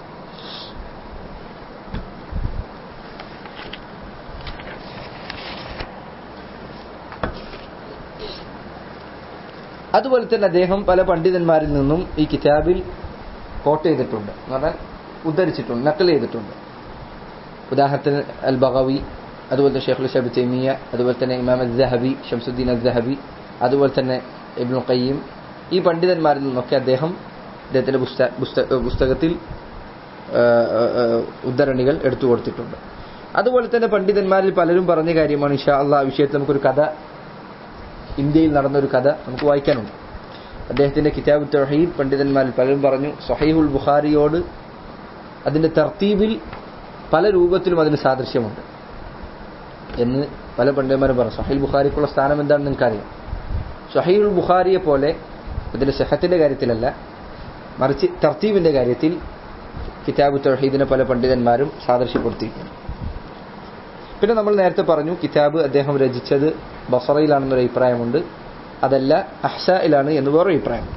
അതുപോലെ തന്നെ അദ്ദേഹം പല പണ്ഡിതന്മാരിൽ നിന്നും ഈ കിതാബിൽ കോട്ട് ചെയ്തിട്ടുണ്ട് എന്ന് പറഞ്ഞാൽ ഉദ്ധരിച്ചിട്ടുണ്ട് നക്കൽ ചെയ്തിട്ടുണ്ട് ഉദാഹരണത്തിന് അൽ ബഗവി അതുപോലെ തന്നെ ഷെയ്ഖുൽ ഷബ് തെമിയ അതുപോലെ തന്നെ ഇമാം അസ്സഹബി ഷംസുദ്ദീൻ അസ്സഹബി അതുപോലെ തന്നെ ഇബ്നു ഖയ്യിം ഈ പണ്ഡിതന്മാരിൽ നിന്നൊക്കെ അദ്ദേഹം അദ്ദേഹത്തിന്റെ പുസ്ത- പുസ്ത- പുസ്തകത്തിൽ ആ, ആ, ആ, ഉദ്ധരണികൾ എടുത്തു കൊടുത്തിട്ടുണ്ട് അതുപോലെ തന്നെ പണ്ഡിതന്മാരിൽ പലരും പറഞ്ഞ കാര്യമാണ് ഇഷാ അള്ളാഹ് ആ വിഷയത്തിൽ നമുക്കൊരു കഥ ഇന്ത്യയിൽ നടന്നൊരു കഥ നമുക്ക് വായിക്കാനുണ്ട് അദ്ദേഹത്തിന്റെ കിതാബ് തൗഹീദ് പണ്ഡിതന്മാരിൽ പലരും പറഞ്ഞു സഹീഹുൽ ബുഖാരിയോട് അതിന്റെ തർത്തീബിൽ പല രൂപത്തിലും അതിന് സാദൃശ്യമുണ്ട് എന്ന് പല പണ്ഡിതന്മാരും പറഞ്ഞു സഹീൽ ബുഖാരിക്കുള്ള സ്ഥാനം എന്താണെന്ന് നിങ്ങൾക്കറിയാം സഹീൽ ബുഖാരിയെ പോലെ അതിന്റെ സെഹത്തിന്റെ കാര്യത്തിലല്ല മറിച്ച് തർത്തീബിന്റെ കാര്യത്തിൽ കിതാബ് തൗഹീദിനെ പല പണ്ഡിതന്മാരും സാദൃശ്യപ്പെടുത്തിയിട്ടുണ്ട് പിന്നെ നമ്മൾ നേരത്തെ പറഞ്ഞു കിതാബ് അദ്ദേഹം രചിച്ചത് ബസറയിലാണെന്നൊരു അഭിപ്രായമുണ്ട് അതല്ല അഹ്സയിലാണ് എന്ന് വേറെ അഭിപ്രായം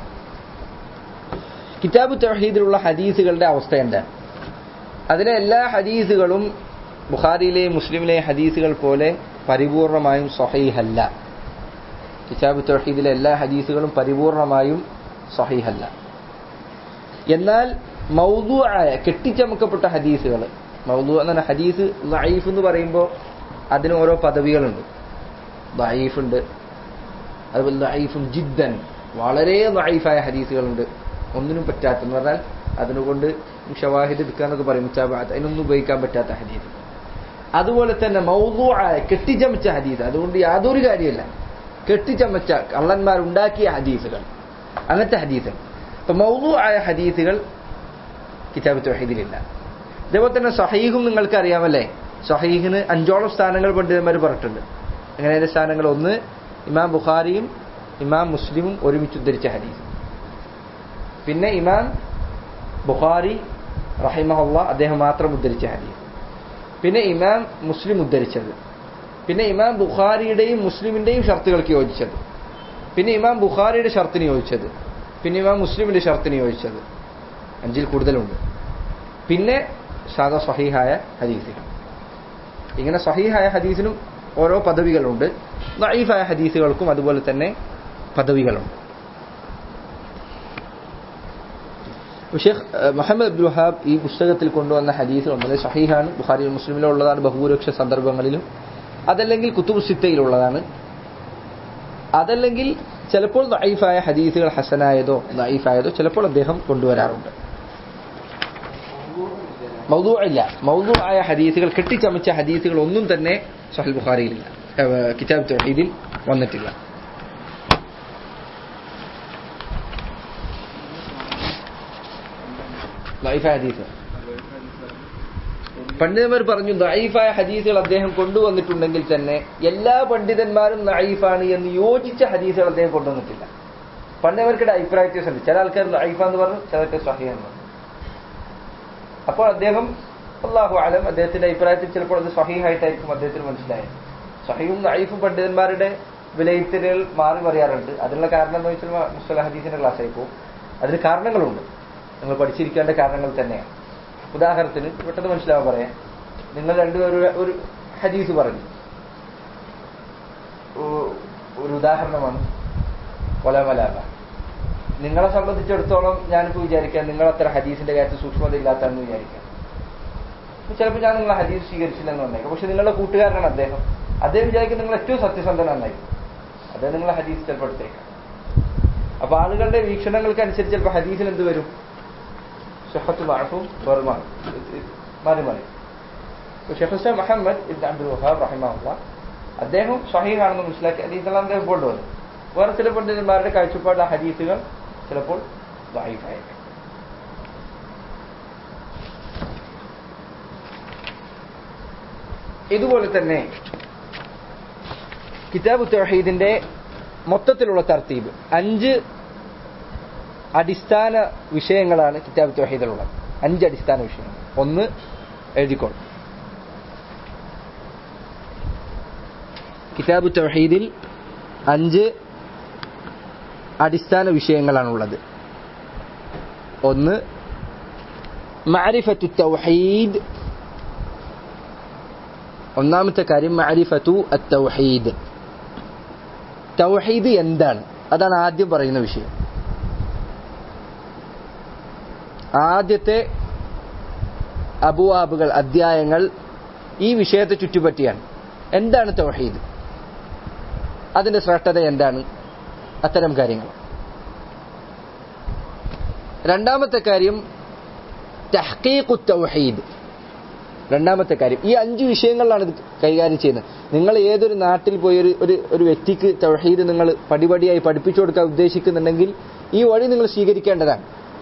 കിതാബ് തൗഹീദിലുള്ള ഹദീസുകളുടെ അവസ്ഥ എന്താണ് അതിലെ എല്ലാ ഹദീസുകളും ബുഖാരിയിലെയും മുസ്ലിമിലെയും ഹദീസുകൾ പോലെ പരിപൂർണമായും സഹീഹല്ല കിതാബ് തൗഹീദിലെ എല്ലാ ഹദീസുകളും പരിപൂർണമായും സഹീഹല്ല എന്നാൽ മൗദു ആയ കെട്ടിച്ചമക്കപ്പെട്ട ഹദീസുകൾ മൗദു എന്ന് പറഞ്ഞാൽ ഹദീസ് ലൈഫ് എന്ന് പറയുമ്പോൾ അതിന് ഓരോ പദവികളുണ്ട് ലൈഫ് ഉണ്ട് അതുപോലെ ലൈഫും ജിദ്ദൻ വളരെ ലൈഫായ ഹദീസുകളുണ്ട് ഒന്നിനും പറ്റാത്ത എന്ന് പറഞ്ഞാൽ അതിനുകൊണ്ട് ഷവാഹിദ് എടുക്കാന്നൊക്കെ പറയും മുത്താബാത്ത് അതിനൊന്നും ഉപയോഗിക്കാൻ പറ്റാത്ത ഹദീസ് അതുപോലെ തന്നെ മൗദു ആയ കെട്ടിച്ചമച്ച ഹദീസ് അതുകൊണ്ട് യാതൊരു കാര്യമില്ല കെട്ടിച്ചമച്ച കള്ളന്മാരുണ്ടാക്കിയ ഹദീസുകൾ അങ്ങനത്തെ ഹദീസുകൾ അപ്പൊ മൗദു ആയ ഹദീസുകൾ കിതാബ് തൊഹീദിലില്ല അതേപോലെ തന്നെ സഹീഹും നിങ്ങൾക്ക് അറിയാമല്ലേ സഹീഹിന് അഞ്ചോളം സ്ഥാനങ്ങൾ പണ്ഡിതന്മാർ പറഞ്ഞിട്ടുണ്ട് അങ്ങനെ അതിന്റെ സ്ഥാനങ്ങൾ ഒന്ന് ഇമാം ബുഖാരിയും ഇമാം മുസ്ലിമും ഒരുമിച്ച് ഉദ്ധരിച്ച ഹദീസ് പിന്നെ ഇമാം ബുഖാരി റഹിമഹുള്ള അദ്ദേഹം മാത്രം ഉദ്ധരിച്ച ഹദീസ് പിന്നെ ഇമാം മുസ്ലിം ഉദ്ധരിച്ചത് പിന്നെ ഇമാം ബുഖാരിയുടെയും മുസ്ലിമിന്റെയും ഷർത്തുകൾക്ക് യോജിച്ചത് പിന്നെ ഇമാം ബുഖാരിയുടെ ഷർത്തിന് യോജിച്ചത് പിന്നെ ഇമാം മുസ്ലിമിന്റെ ഷർത്തിന് യോജിച്ചത് അഞ്ചിൽ കൂടുതലുണ്ട് പിന്നെ സാധാ സഹീഹായ ഹദീസുകൾ ഇങ്ങനെ സഹീഹായ ഹദീസിനും ഓരോ പദവികളുണ്ട് നഈഫായ ഹദീസുകൾക്കും അതുപോലെ തന്നെ പദവികളുണ്ട് ഷെയ്ഖ് മുഹമ്മദ് അബ്ദുൽ വഹാബ് ഈ പുസ്തകത്തിൽ കൊണ്ടുവന്ന ഹദീസ് ഒന്നത് സഹീഹാണ് ബുഖാരി മുസ്ലിമിലും ഉള്ളതാണ് ബഹുഭൂരിപക്ഷ സന്ദർഭങ്ങളിലും അതല്ലെങ്കിൽ കുത്തുബ് സിത്തയിലുള്ളതാണ് അതല്ലെങ്കിൽ ചിലപ്പോൾ നൈഫായ ഹദീസുകൾ ഹസനായതോ നൈഫായതോ ചിലപ്പോൾ അദ്ദേഹം കൊണ്ടുവരാറുണ്ട് മൗദൂ ഇല്ല മൗദൂ ആയ ഹദീസുകൾ കെട്ടിച്ചമച്ച ഹദീസുകൾ ഒന്നും തന്നെ സഹൽ ബുഖാരിയിലില്ല ഏഹ് കിതാബ് തൗഹീദിൽ വന്നിട്ടില്ല ലൈഫായ ഹദീസ് പണ്ഡിതന്മാർ പറഞ്ഞു നൈഫായ ഹദീസുകൾ അദ്ദേഹം കൊണ്ടുവന്നിട്ടുണ്ടെങ്കിൽ തന്നെ എല്ലാ പണ്ഡിതന്മാരും നൈഫാണ് എന്ന് യോജിച്ച ഹദീസുകൾ അദ്ദേഹം കൊണ്ടുവന്നിട്ടില്ല പണ്ഡിതന്മാർക്കിടെ അഭിപ്രായ വ്യത്യാസമുണ്ട് ചില ആൾക്കാർ നൈഫ എന്ന് പറഞ്ഞു ചിലർക്ക് സഹിയ എന്ന് പറഞ്ഞു അപ്പോൾ അദ്ദേഹം അള്ളാഹു ആലം അദ്ദേഹത്തിന്റെ അഭിപ്രായത്തിൽ ചിലപ്പോൾ അത് സഹീഹായിട്ടായിരിക്കും അദ്ദേഹത്തിന് മനസ്സിലായത് സഹീവും നൈഫും പണ്ഡിതന്മാരുടെ വിലയിരുത്തലുകൾ മാറി മറിയാറുണ്ട് അതിനുള്ള കാരണം എന്ന് വെച്ചാൽ മുസ്തല ഹദീസിന്റെ ക്ലാസ്സായി പോകും അതിന് കാരണങ്ങളുണ്ട് നിങ്ങൾ പഠിച്ചിരിക്കേണ്ട കാരണങ്ങൾ തന്നെയാണ് ഉദാഹരണത്തിന് പെട്ടെന്ന് മനസ്സിലാവാൻ പറയാം നിങ്ങൾ രണ്ടുപേരും ഒരു- ഒരു ഹദീസ് പറഞ്ഞു ഒ- ഒരു ഉദാഹരണമാണ് കൊലമലാബ നിങ്ങളെ സംബന്ധിച്ചിടത്തോളം ഞാനിപ്പോൾ വിചാരിക്കാം നിങ്ങൾ അത്ര ഹദീസിന്റെ കാര്യത്തിൽ സൂക്ഷ്മത ഇല്ലാത്താണെന്ന് വിചാരിക്കാം അപ്പൊ ചിലപ്പോൾ ഞാൻ നിങ്ങളെ ഹദീസ് സ്വീകരിച്ചില്ലെന്ന് വന്നേക്കാം പക്ഷെ നിങ്ങളുടെ കൂട്ടുകാരനാണ് അദ്ദേഹം അദ്ദേഹം വിചാരിക്കും നിങ്ങൾ ഏറ്റവും സത്യസന്ധനായിരിക്കും അദ്ദേഹം നിങ്ങളെ ഹദീസ് ചിലപ്പോൾ എടുത്തേക്കാം അപ്പൊ ആളുകളുടെ വീക്ഷണങ്ങൾക്ക് അനുസരിച്ച് ചിലപ്പോൾ ഹദീസിൽ എന്ത് വരും ഷഹത്ത് മാഫും വെറുമാണ് മാറി മാറി ഷെഖുസ മുഹമ്മദ് ഇബ്ൻ അബ്ദുൽ വഹാബ് റഹിമഹുള്ള അദ്ദേഹം സഹീഹാണെന്ന് മനസ്സിലാക്കി ഹദീസെല്ലാം അദ്ദേഹം കൊണ്ടുവന്നു വേറെ ചില പണ്ഡിതന്മാരുടെ കാഴ്ചപ്പാട് ആ ഹദീസുകൾ ചിലപ്പോൾ ദായിഫായേക്കാം ഇതുപോലെ തന്നെ കിതാബ് തൗഹീദിന്റെ മൊത്തത്തിലുള്ള തർത്തീബ് അഞ്ച് അടിസ്ഥാന വിഷയങ്ങളാണ് കിതാബ് തൗഹീദിലുള്ളത് അഞ്ച് അടിസ്ഥാന വിഷയങ്ങൾ ഒന്ന് എഴുതിക്കോൾ കിതാബ് തൗഹീദിൽ അഞ്ച് അടിസ്ഥാന വിഷയങ്ങളാണുള്ളത് ഒന്ന് മഅരിഫത്തു തൗഹീദ് ഒന്നാമത്തെ കാര്യം മഅരിഫത്തു അത്തൗഹീദ് തൗഹീദ് എന്താണ് അതാണ് ആദ്യം പറയുന്ന വിഷയം ആദ്യത്തെ അബുവാബുകൾ അധ്യായങ്ങൾ ഈ വിഷയത്തെ ചുറ്റിപ്പറ്റിയാണ് എന്താണ് തൗഹീദ് അതിന്റെ ശ്രേഷ്ഠത എന്താണ് അത്തരം കാര്യങ്ങൾ രണ്ടാമത്തെ കാര്യം തഹ്ഖീഖു തൗഹീദ് രണ്ടാമത്തെ കാര്യം ഈ അഞ്ച് വിഷയങ്ങളിലാണ് ഇത് കൈകാര്യം ചെയ്യുന്നത് നിങ്ങൾ ഏതൊരു നാട്ടിൽ പോയി ഒരു ഒരു ഒരു വ്യക്തിക്ക് തൗഹീദ് നിങ്ങൾ പടിപടിയായി പഠിപ്പിച്ചു കൊടുക്കാൻ ഉദ്ദേശിക്കുന്നുണ്ടെങ്കിൽ ഈ വഴി നിങ്ങൾ സ്വീകരിക്കേണ്ടതാണ്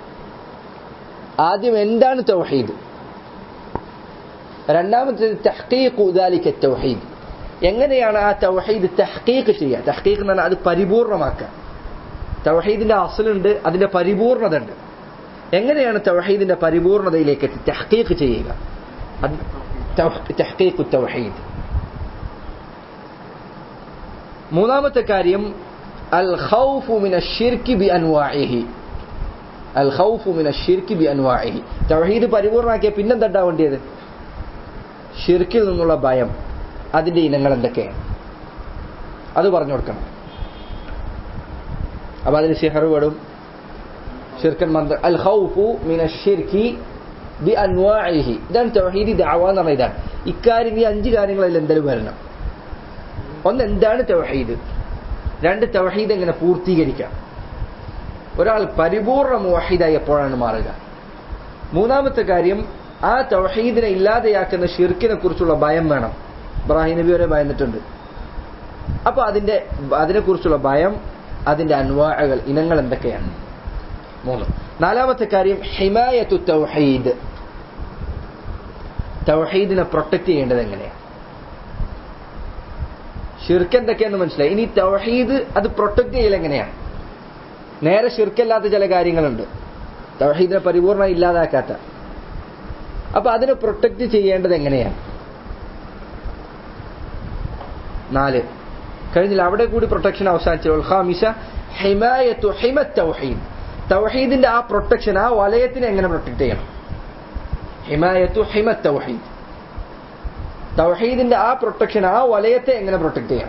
ആദ്യം എന്താണ് തൗഹീദ് രണ്ടാമത്തേത് തഹ്ഖീഖു ദാലിക തൗഹീദ് എങ്ങനെയാണ് ആ തൗഹീദ് തഹ്ഖീഖ് ചെയ്യുക തഹ്ഖീഖ് എന്ന് പറഞ്ഞാൽ അത് പരിപൂർണമാക്കുക തൗഹീദിന്റെ അസലുണ്ട് അതിന്റെ പരിപൂർണത ഉണ്ട് എങ്ങനെയാണ് തൗഹീദിന്റെ പരിപൂർണതയിലേക്ക് എത്തി തഹ്ഖീഖ് ചെയ്യുക അത് തഹ്ഖീഖു തൗഹീദ് മൂന്നാമത്തെ കാര്യം അൽ ഖൗഫു മിന ഷിർക്ക് ബി അൻവാഇഹി അൽ ഖൗഫു മിന ഷിർക്ക് ബി അൻവാഇഹി തൗഹീദ് പരിപൂർണമാക്കിയ പിന്നെന്താ ഉണ്ടാവേണ്ടത് ഷിർക്കിൽ നിന്നുള്ള ഭയം അതിന്റെ ഇനങ്ങൾ എന്തൊക്കെയാണ് അത് പറഞ്ഞു കൊടുക്കണം അപ്പൊ അതിന് സിഹർ പെടും ഷിർക്കൻ മന്ത്ര അൽ ഖൗഫു മിന ഷിർക്കി ബി അൻവാഇഹി ഇതാണ് തൗഹീദി ദഅവ എന്ന് പറഞ്ഞ ഇതാണ് ഇക്കാര്യം ഈ അഞ്ച് കാര്യങ്ങളിൽ എന്തെങ്കിലും വരണം ഒന്ന് എന്താണ് തൗഹീദ് രണ്ട് തൗഹീദ് എങ്ങനെ പൂർത്തീകരിക്കാം ഒരാൾ പരിപൂർണ മുവഹിദായി എപ്പോഴാണ് മാറുക മൂന്നാമത്തെ കാര്യം ആ തൗഹീദിനെ ഇല്ലാതെയാക്കുന്ന ഷിർക്കിനെ കുറിച്ചുള്ള ഭയം വേണം ഇബ്രാഹിം നബി വരെ ഭയന്നിട്ടുണ്ട് അപ്പൊ അതിന്റെ അതിനെക്കുറിച്ചുള്ള ഭയം അതിന്റെ അൻവാഴകൾ ഇനങ്ങൾ എന്തൊക്കെയാണ് മൂന്ന് നാലാമത്തെ കാര്യം ഹിമായത്തു തൗഹീദ് തൗഹീദിനെ പ്രൊട്ടക്ട് ചെയ്യേണ്ടത് എങ്ങനെയാണ് ഷിർക്ക് എന്തൊക്കെയാന്ന് മനസ്സിലായി ഇനി തൗഹീദ് അത് പ്രൊട്ടക്ട് ചെയ്യൽ എങ്ങനെയാണ് നേരെ ഷിർക്കല്ലാത്ത ചില കാര്യങ്ങളുണ്ട് തൗഹീദിനെ പരിപൂർണ്ണ ഇല്ലാതാക്കാത്ത അപ്പൊ അതിനെ പ്രൊട്ടക്ട് ചെയ്യേണ്ടത് എങ്ങനെയാണ് നാല് കഴിഞ്ഞില്ല അവിടെ കൂടി പ്രൊട്ടക്ഷൻ അവസാനിച്ചു ഖാമിസ ഹിമായത്തു ഹിമ തൗഹീദ് തൗഹീദിന്റെ ആ പ്രൊട്ടക്ഷൻ ആ വലയത്തിനെ എങ്ങനെ പ്രൊട്ടക്ട് ചെയ്യണം ഹിമായത്തു ഹിമ തൗഹീദ് തൗഹീദിന്റെ ആ പ്രൊട്ടക്ഷൻ ആ വലയത്തെ എങ്ങനെ പ്രൊട്ടക്ട് ചെയ്യണം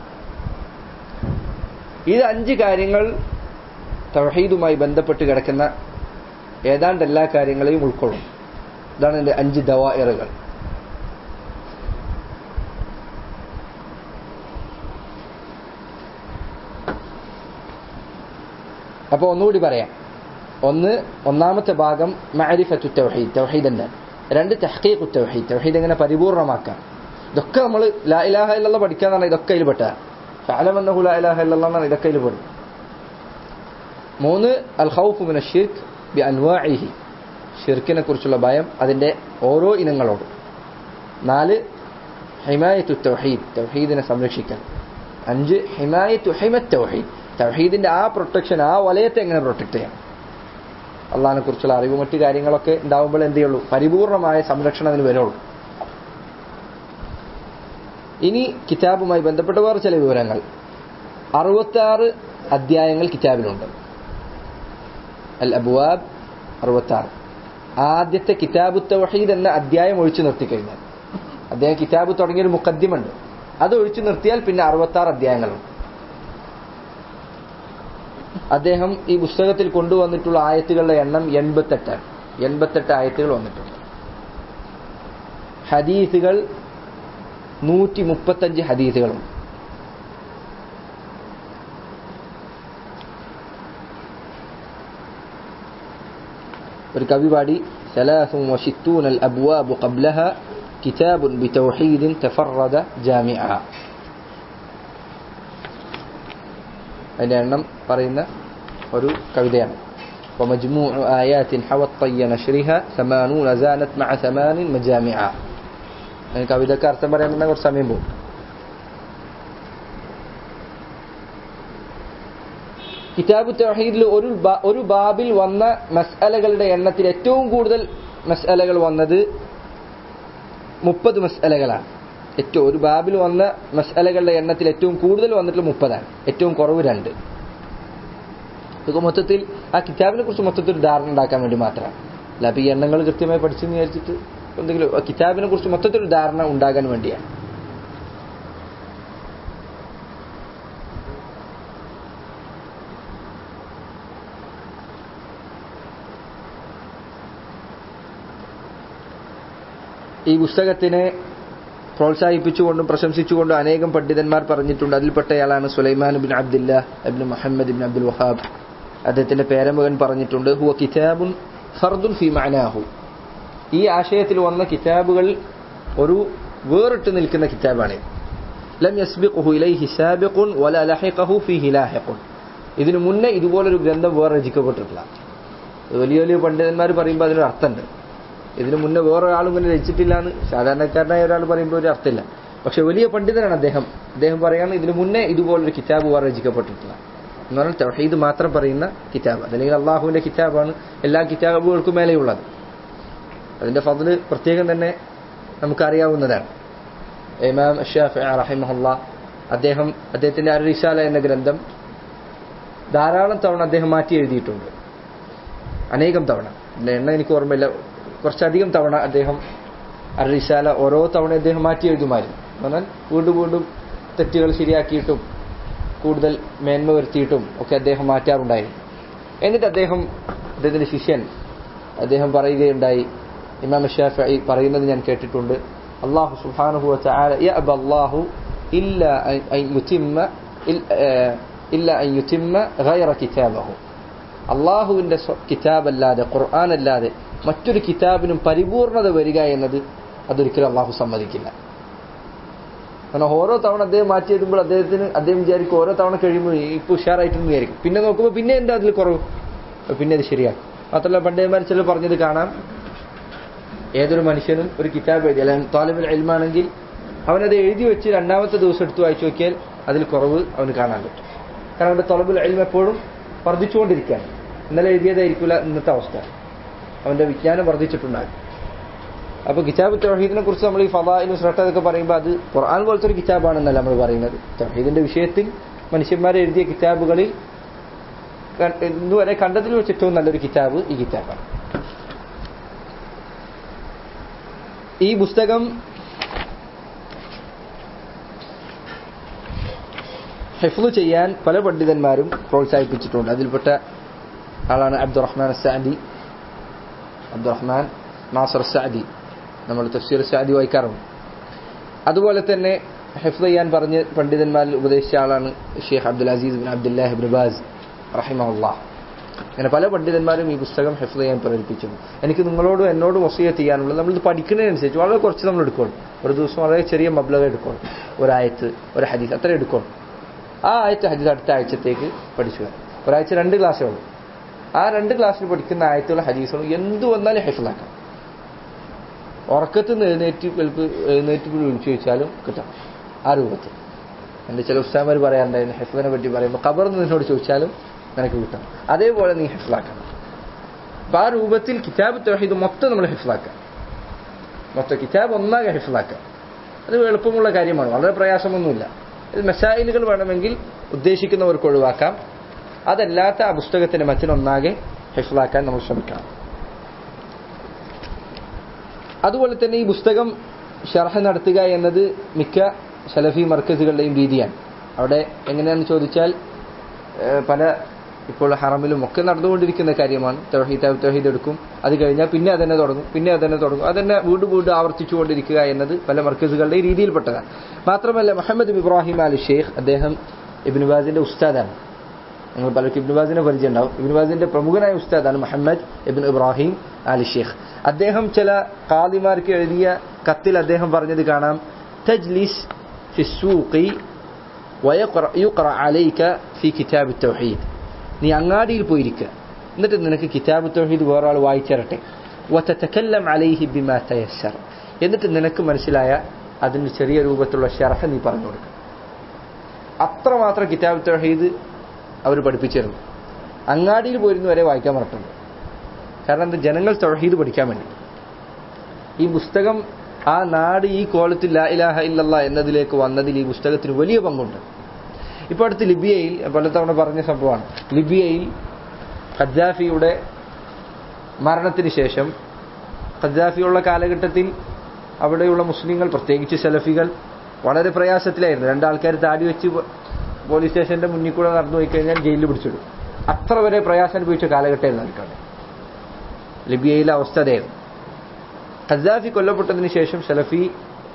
ഇത് അഞ്ച് കാര്യങ്ങൾ തൗഹീദുമായി ബന്ധപ്പെട്ട് കിടക്കുന്ന ഏതാണ്ട് എല്ലാ കാര്യങ്ങളെയും ഉൾക്കൊള്ളും ഇതാണ് എന്റെ അഞ്ച് ദവായറുകൾ അപ്പോൾ ഒന്നുകൂടി പറയാം ഒന്ന് ഒന്നാമത്തെ ഭാഗം മഅരിഫത്തു തൗഹീദ് തൗഹീദ് എന്താണ് രണ്ട് തഹ്ഖീഖു തൗഹീദ് തൗഹീദ് എങ്ങനെ പരിപൂർണമാക്കാം ഇതൊക്കെ നമ്മൾ ലാ ഇലാഹ ഇല്ലല്ലാഹ് പഠിക്കാന്ന് പറഞ്ഞാൽ ഇതൊക്കെ അതിൽ പെട്ടതാണ് ഫഅലം അന്നഹു ലാ ഇലാഹ ഇല്ലല്ലാഹ് എന്നാണ് ഇതൊക്കെ അതിൽ പെടും മൂന്ന് അൽ ഖൗഫു മിന ഷിർക്ക് ബി അൻവാഇഹി ഷിർക്കിനെ കുറിച്ചുള്ള ഭയം അതിന്റെ ഓരോ ഇനങ്ങളോടും നാല് ഹിമായത്തു തൗഹീദ് തൗഹീദിനെ സംരക്ഷിക്കൽ അഞ്ച് ഹിമായത്തു ഹിമത്ത് തൗഹീദ് തൗഹീദിന്റെ ആ പ്രൊട്ടക്ഷൻ ആ വലയത്തെ എങ്ങനെ പ്രൊട്ടക്ട് ചെയ്യാം അള്ളഹാനെ കുറിച്ചുള്ള അറിവ് മറ്റു കാര്യങ്ങളൊക്കെ ഉണ്ടാവുമ്പോൾ എന്ത് ചെയ്യുള്ളൂ പരിപൂർണമായ സംരക്ഷണം അതിന് വരുള്ളൂ ഇനി കിതാബുമായി ബന്ധപ്പെട്ട വേറെ ചില വിവരങ്ങൾ അറുപത്താറ് അധ്യായങ്ങൾ കിതാബിലുണ്ട് അൽ അബുവാബ് അറുപത്താറ് ആദ്യത്തെ കിതാബു തവഹീദ് എന്ന അധ്യായം ഒഴിച്ചു നിർത്തിക്കഴിഞ്ഞാൽ അദ്ദേഹം കിതാബ് തുടങ്ങിയൊരു മുക്കദ്യമുണ്ട് അത് ഒഴിച്ചു നിർത്തിയാൽ പിന്നെ അറുപത്താറ് അധ്യായങ്ങളുണ്ട് അദ്ദേഹം ഈ പുസ്തകത്തിൽ കൊണ്ടുവന്നിട്ടുള്ള ആയത്തുകളുടെ എണ്ണം എൺപത്തെട്ടാണ് എൺപത്തെട്ട് ആയത്തുകൾ വന്നിട്ടുണ്ട് ഹദീസുകൾ നൂറ്റി മുപ്പത്തഞ്ച് ഹദീസുകളുണ്ട് ഒരു കവി പാടി ثلاث وستون الأبواب قبلها كتاب بتوحيد تفرد جامعا അതിന്റെ എണ്ണം പറയുന്ന ഒരു കവിതയാണ് ومجموع آيات حوت طي نشرها ثمانون زانت مع ثمان مجامعا അതിന് കവിതക്ക് അർത്ഥം പറയാൻ തന്നെ കുറച്ച് സമയം പോകും കിതാബ് തൗഹീദിൽ ഒരു ഒരു ബാബിൽ വന്ന മസ്അലകളുടെ എണ്ണത്തിൽ ഏറ്റവും കൂടുതൽ മസ്അലകൾ വന്നത് മുപ്പത് മസ്അലകളാണ് ഏറ്റവും ഒരു ബാബിൽ വന്ന മസ്അലകളുടെ എണ്ണത്തിൽ ഏറ്റവും കൂടുതൽ വന്നിട്ടുള്ള മുപ്പതാണ് ഏറ്റവും കുറവ് രണ്ട് ഇതൊക്കെ മൊത്തത്തിൽ ആ കിതാബിനെ കുറിച്ച് മൊത്തത്തിൽ ഒരു ധാരണ ഉണ്ടാക്കാൻ വേണ്ടി മാത്രമാണ് അല്ല അപ്പൊ ഈ എണ്ണങ്ങൾ കൃത്യമായി പഠിച്ചെന്ന് വിചാരിച്ചിട്ട് എന്തെങ്കിലും കിതാബിനെ കുറിച്ച് മൊത്തത്തിൽ ഒരു ധാരണ ഉണ്ടാകാൻ വേണ്ടിയാണ് ഈ പുസ്തകത്തിന് പ്രോത്സാഹിപ്പിച്ചുകൊണ്ടും പ്രശംസിച്ചുകൊണ്ടും അനേകം പണ്ഡിതന്മാർ പറഞ്ഞിട്ടുണ്ട് അതിൽപ്പെട്ടയാളാണ് Sulaiman bin Abdillah ibn Muhammad bin Abdul Wahhab അദ്ദേഹത്തിന്റെ പേരമകൻ പറഞ്ഞിട്ടുണ്ട് ഹുവ കിതാബുൻ ഫർദുൻ ഫി മഅനാഹു ഈ ആശയത്തിൽ വന്ന കിതാബുകൾ ഒരു വേറിട്ട് നിൽക്കുന്ന കിതാബാണ് ലം യസ്ബിഖുഹു ഇലൈഹി സാബിഖുൻ വല ലഹിഖഹു ഫീഹി ലാഹിഖുൻ ഇതിനു മുന്നേ ഇതുപോലൊരു ഗ്രന്ഥം വേറെ രചിക്കപ്പെട്ടിട്ടില്ല വലിയ വലിയ പണ്ഡിതന്മാർ പറയുമ്പോൾ അതിനൊരു അർത്ഥമുണ്ട് ഇതിനു മുന്നേ വേറെ ഒരാളും ഇങ്ങനെ രചിച്ചിട്ടില്ല എന്ന് സാധാരണക്കാരനായ ഒരാൾ പറയുമ്പോൾ ഒരു അർത്ഥമില്ല പക്ഷെ വലിയ പണ്ഡിതനാണ് അദ്ദേഹം അദ്ദേഹം പറയാണ് ഇതിനു മുന്നേ ഇതുപോലൊരു കിതാബ് വേറെ രചിക്കപ്പെട്ടിട്ടില്ല എന്ന് പറഞ്ഞാൽ തൗഹീദ് മാത്രം പറയുന്ന കിതാബ് അതല്ലെങ്കിൽ അള്ളാഹുവിന്റെ കിതാബാണ് എല്ലാ കിതാബുകൾക്കും മേലെയുള്ളത് അതിന്റെ ഫضല് പ്രത്യേകം തന്നെ നമുക്കറിയാവുന്നതാണ് ഇമാം ഷാഫി റഹിമഹുല്ല അദ്ദേഹം അദ്ദേഹത്തിന്റെ അരിസാല എന്ന ഗ്രന്ഥം ധാരാളം തവണ അദ്ദേഹം മാറ്റി എഴുതിയിട്ടുണ്ട് അനേകം തവണ ഇതിന്റെ എണ്ണ എനിക്ക് ഓർമ്മയില്ല കുറച്ചധികം തവണ അദ്ദേഹം അരിസാല ഓരോ തവണ അദ്ദേഹം മാറ്റി എഴുതുമായിരുന്നു എന്നാൽ വീണ്ടും വീണ്ടും തെറ്റുകൾ ശരിയാക്കിയിട്ടും കൂടുതൽ മേന്മ വരുത്തിയിട്ടും ഒക്കെ അദ്ദേഹം മാറ്റാറുണ്ടായിരുന്നു എന്നിട്ട് അദ്ദേഹം അദ്ദേഹത്തിന്റെ ശിഷ്യൻ അദ്ദേഹം പറയുകയുണ്ടായി ഇമാം ഷാഫി പറയുന്നത് ഞാൻ കേട്ടിട്ടുണ്ട് അള്ളാഹു സുബ്ഹാനഹു വതആല യഅബ അല്ലാഹു ഇല്ല അൻ യുതിമ്മ ഇല്ല അൻ യുതിമ്മ ഗൈറ കിതാബഹു അള്ളാഹുവിന്റെ കിതാബ് അല്ലാതെ ഖുർആൻ അല്ലാതെ മറ്റൊരു കിതാബിനും പരിപൂർണത വരിക എന്നത് അതൊരിക്കലും അള്ളാഹു സമ്മതിക്കില്ല കാരണം ഓരോ തവണ അദ്ദേഹം മാറ്റി എഴുതുമ്പോൾ അദ്ദേഹത്തിന് അദ്ദേഹം വിചാരിക്കും ഓരോ തവണ കഴിയുമ്പോൾ ഇപ്പൊ ഉഷാറായിട്ടെന്ന് വിചാരിക്കും പിന്നെ നോക്കുമ്പോൾ പിന്നെ എന്താ അതിൽ കുറവ് പിന്നെ അത് ശരിയാക്കും മാത്രമല്ല പണ്ഡിതന്മാർ ചിലർ പറഞ്ഞത് കാണാം ഏതൊരു മനുഷ്യനും ഒരു കിതാബ് എഴുതി അല്ലെങ്കിൽ താലിബിൽ എൽമാണെങ്കിൽ അവനത് എഴുതി വെച്ച് രണ്ടാമത്തെ ദിവസം എടുത്ത് വായിച്ചു നോക്കിയാൽ അതിൽ കുറവ് അവന് കാണാൻ പറ്റും കാരണം അവന്റെ തൊലബുൽ എൽമ എപ്പോഴും വർദ്ധിച്ചുകൊണ്ടിരിക്കുകയാണ് ഇന്നലെ എഴുതിയതായിരിക്കില്ല ഇന്നത്തെ അവസ്ഥ അവന്റെ വിജ്ഞാനം വർദ്ധിച്ചിട്ടുണ്ടാകും അപ്പൊ കിതാബ് തൗഹീദിനെ കുറിച്ച് നമ്മൾ ഈ ഫലായിലും ശ്രദ്ധ എന്നൊക്കെ പറയുമ്പോൾ അത് ഖുർആൻ പോലത്തെ ഒരു കിതാബാണെന്നല്ല നമ്മൾ പറയുന്നത് തൗഹീദിന്റെ വിഷയത്തിൽ മനുഷ്യന്മാരെ എഴുതിയ കിതാബുകളിൽ ഇന്നുവരെ കണ്ടതിൽ വെച്ച് ഏറ്റവും നല്ലൊരു കിതാബ് ഈ കിതാബാണ് ഈ പുസ്തകം ഹെഫ്ലു ചെയ്യാൻ പല പണ്ഡിതന്മാരും പ്രോത്സാഹിപ്പിച്ചിട്ടുണ്ട് അതിൽപ്പെട്ട ആളാണ് അബ്ദുറഹ്മാൻ സാദി അബ്ദുറഹ്മാൻ നാസർ സാദി നമ്മൾ തഫ്സീർ സാദി വായിക്കാറുണ്ട് അതുപോലെ തന്നെ ഹെഫ് ചെയ്യാൻ പറഞ്ഞ് പണ്ഡിതന്മാരിൽ ഉപദേശിച്ച ആളാണ് Sheikh Abdul Aziz bin Abdullah bin Baz റഹിമഹുല്ലാ അങ്ങനെ പല പണ്ഡിതന്മാരും ഈ പുസ്തകം ഹെഫ് ചെയ്യാൻ പ്രേരിപ്പിച്ചിരുന്നു എനിക്ക് നിങ്ങളോടും എന്നോടും വസീയത്ത് ചെയ്യാനുള്ളത് നമ്മളിത് പഠിക്കുന്നതിനനുസരിച്ച് വളരെ കുറച്ച് നമ്മൾ എടുക്കണം ഒരു ദിവസം വളരെ ചെറിയ മബ്ലക എടുക്കണം ഒരായത്ത് ഒരു ഹദീസ് അത്ര എടുക്കണം ആ ആയത്ത് ഹദീസ് അടുത്ത ആഴ്ചത്തേക്ക് പഠിച്ചു വരാം ഒരാഴ്ച രണ്ട് ക്ലാസ്സേ ഉള്ളൂ ആ രണ്ട് ക്ലാസ്സിൽ പഠിക്കുന്ന ആയത്തുള്ള ഹദീസുകളും എന്ത് വന്നാലും ഹെഫിലാക്കാം ഉറക്കത്തിൽ നിന്ന് എഴുന്നേറ്റ് വെളുപ്പ് എഴുന്നേറ്റ് വിളിച്ചു ചോദിച്ചാലും കിട്ടാം ആ രൂപത്തിൽ എൻ്റെ ചില ഉസ്താമാർ പറയാറുണ്ടായിരുന്നു ഹെഫ്ലിനെ പറ്റി പറയുമ്പോൾ ഖബർന്ന് നിന്നോട് ചോദിച്ചാലും നിനക്ക് കിട്ടാം അതേപോലെ നീ ഹെഫ്ലാക്കണം അപ്പൊ ആ രൂപത്തിൽ കിതാബ് തൗഹീദ് മൊത്തം നമ്മൾ ഹെഫ്ലാക്കാം മൊത്തം കിതാബ് ഒന്നാകെ ഹെഫ്ലാക്കാം അത് എളുപ്പമുള്ള കാര്യമാണ് വളരെ പ്രയാസമൊന്നുമില്ല ഇത് മെസായിലുകൾ വേണമെങ്കിൽ ഉദ്ദേശിക്കുന്നവർക്ക് ഒഴിവാക്കാം അതല്ലാത്ത ആ പുസ്തകത്തിന്റെ മറ്റിനൊന്നാകെ ഹെഫ്ലാക്കാൻ നമ്മൾ ശ്രമിക്കണം അതുപോലെ തന്നെ ഈ പുസ്തകം ഷർഹ നടത്തുക എന്നത് മിക്ക സലഫി മർക്കസുകളുടെയും രീതിയാണ് അവിടെ എങ്ങനെയാണെന്ന് ചോദിച്ചാൽ പല ഇപ്പോൾ ഹറമിലും ഒക്കെ നടന്നുകൊണ്ടിരിക്കുന്ന കാര്യമാണ് തൗഹീദ് തൗഹീദ് എടുക്കും അത് കഴിഞ്ഞാൽ പിന്നെ അതന്നെ തുടങ്ങും പിന്നെ അതന്നെ തുടങ്ങും അതന്നെ വീണ്ടും വീണ്ടും ആവർത്തിച്ചു കൊണ്ടിരിക്കുക എന്നത് പല മർക്കസുകളുടെ രീതിയിൽപ്പെട്ടതാണ് മാത്രമല്ല മുഹമ്മദ് ഇബ്രാഹിം അലി ഷെയ്ഖ് അദ്ദേഹം ഇബിൻ ബാസിന്റെ ഉസ്താദാണ് നിങ്ങൾ പലർക്കും ഇബ്നു ബാസിനെ പരിചയം ഉണ്ടാവും ഇബ്നു ബാസിന്റെ പ്രമുഖനായ ഉസ്താദാണ് മുഹമ്മദ് ഇബിൻ ഇബ്രാഹിം അലി ഷെയ്ഖ് അദ്ദേഹം ചില കാദിമാർക്ക് എഴുതിയ കത്തിൽ അദ്ദേഹം പറഞ്ഞത് കാണാം തജ്ലിസ് في السوق ويقرأ عليك في كتاب التوحيد നീ അങ്ങാടിയിൽ പോയിരിക്കുക എന്നിട്ട് നിനക്ക് കിതാബ് തൗഹീദ് വേറെ ആൾ വായിച്ചരട്ടെ വതതകല്ലം അലൈഹി ബിമാ തയസ്സർ എന്നിട്ട് നിനക്ക് മനസ്സിലായ അതിന് ചെറിയ രൂപത്തിലുള്ള ഷർഹ നീ പറഞ്ഞു കൊടുക്കുക അത്രമാത്രം കിതാബ് തൗഹീദ് അവർ പഠിപ്പിച്ചിരുന്നു അങ്ങാടിയിൽ പോയിരുന്നു വരെ വായിക്കാൻ പറഞ്ഞിട്ടുണ്ട് കാരണം എന്താ ജനങ്ങൾ തൗഹീദ് പഠിക്കാൻ വേണ്ടി ഈ പുസ്തകം ആ നാട് ഈ കോലത്തിൽ ലാ ഇലാഹ ഇല്ലല്ല എന്നതിലേക്ക് വന്നതിൽ ഈ പുസ്തകത്തിന് വലിയ പങ്കുണ്ട് ഇപ്പോൾ അടുത്ത് ലിബിയയിൽ പലതവണ പറഞ്ഞ സംഭവമാണ് ലിബിയയിൽ ഖദ്ദാഫിയുടെ മരണത്തിന് ശേഷം ഖദ്ദാഫിയുള്ള കാലഘട്ടത്തിൽ അവിടെയുള്ള മുസ്ലിങ്ങൾ പ്രത്യേകിച്ച് സലഫികൾ വളരെ പ്രയാസത്തിലായിരുന്നു രണ്ടാൾക്കാർ താടി വെച്ച് പോലീസ് സ്റ്റേഷന്റെ മുന്നിൽ കൂടെ നടന്നു പോയി കഴിഞ്ഞാൽ ജയിലിൽ പിടിച്ചിടും അത്ര വരെ പ്രയാസം അനുഭവിച്ച കാലഘട്ടമായിരുന്നു അവർക്കാണ് ലിബിയയിലെ അവസ്ഥ അതായിരുന്നു ഖദ്ദാഫി കൊല്ലപ്പെട്ടതിന് ശേഷം സലഫി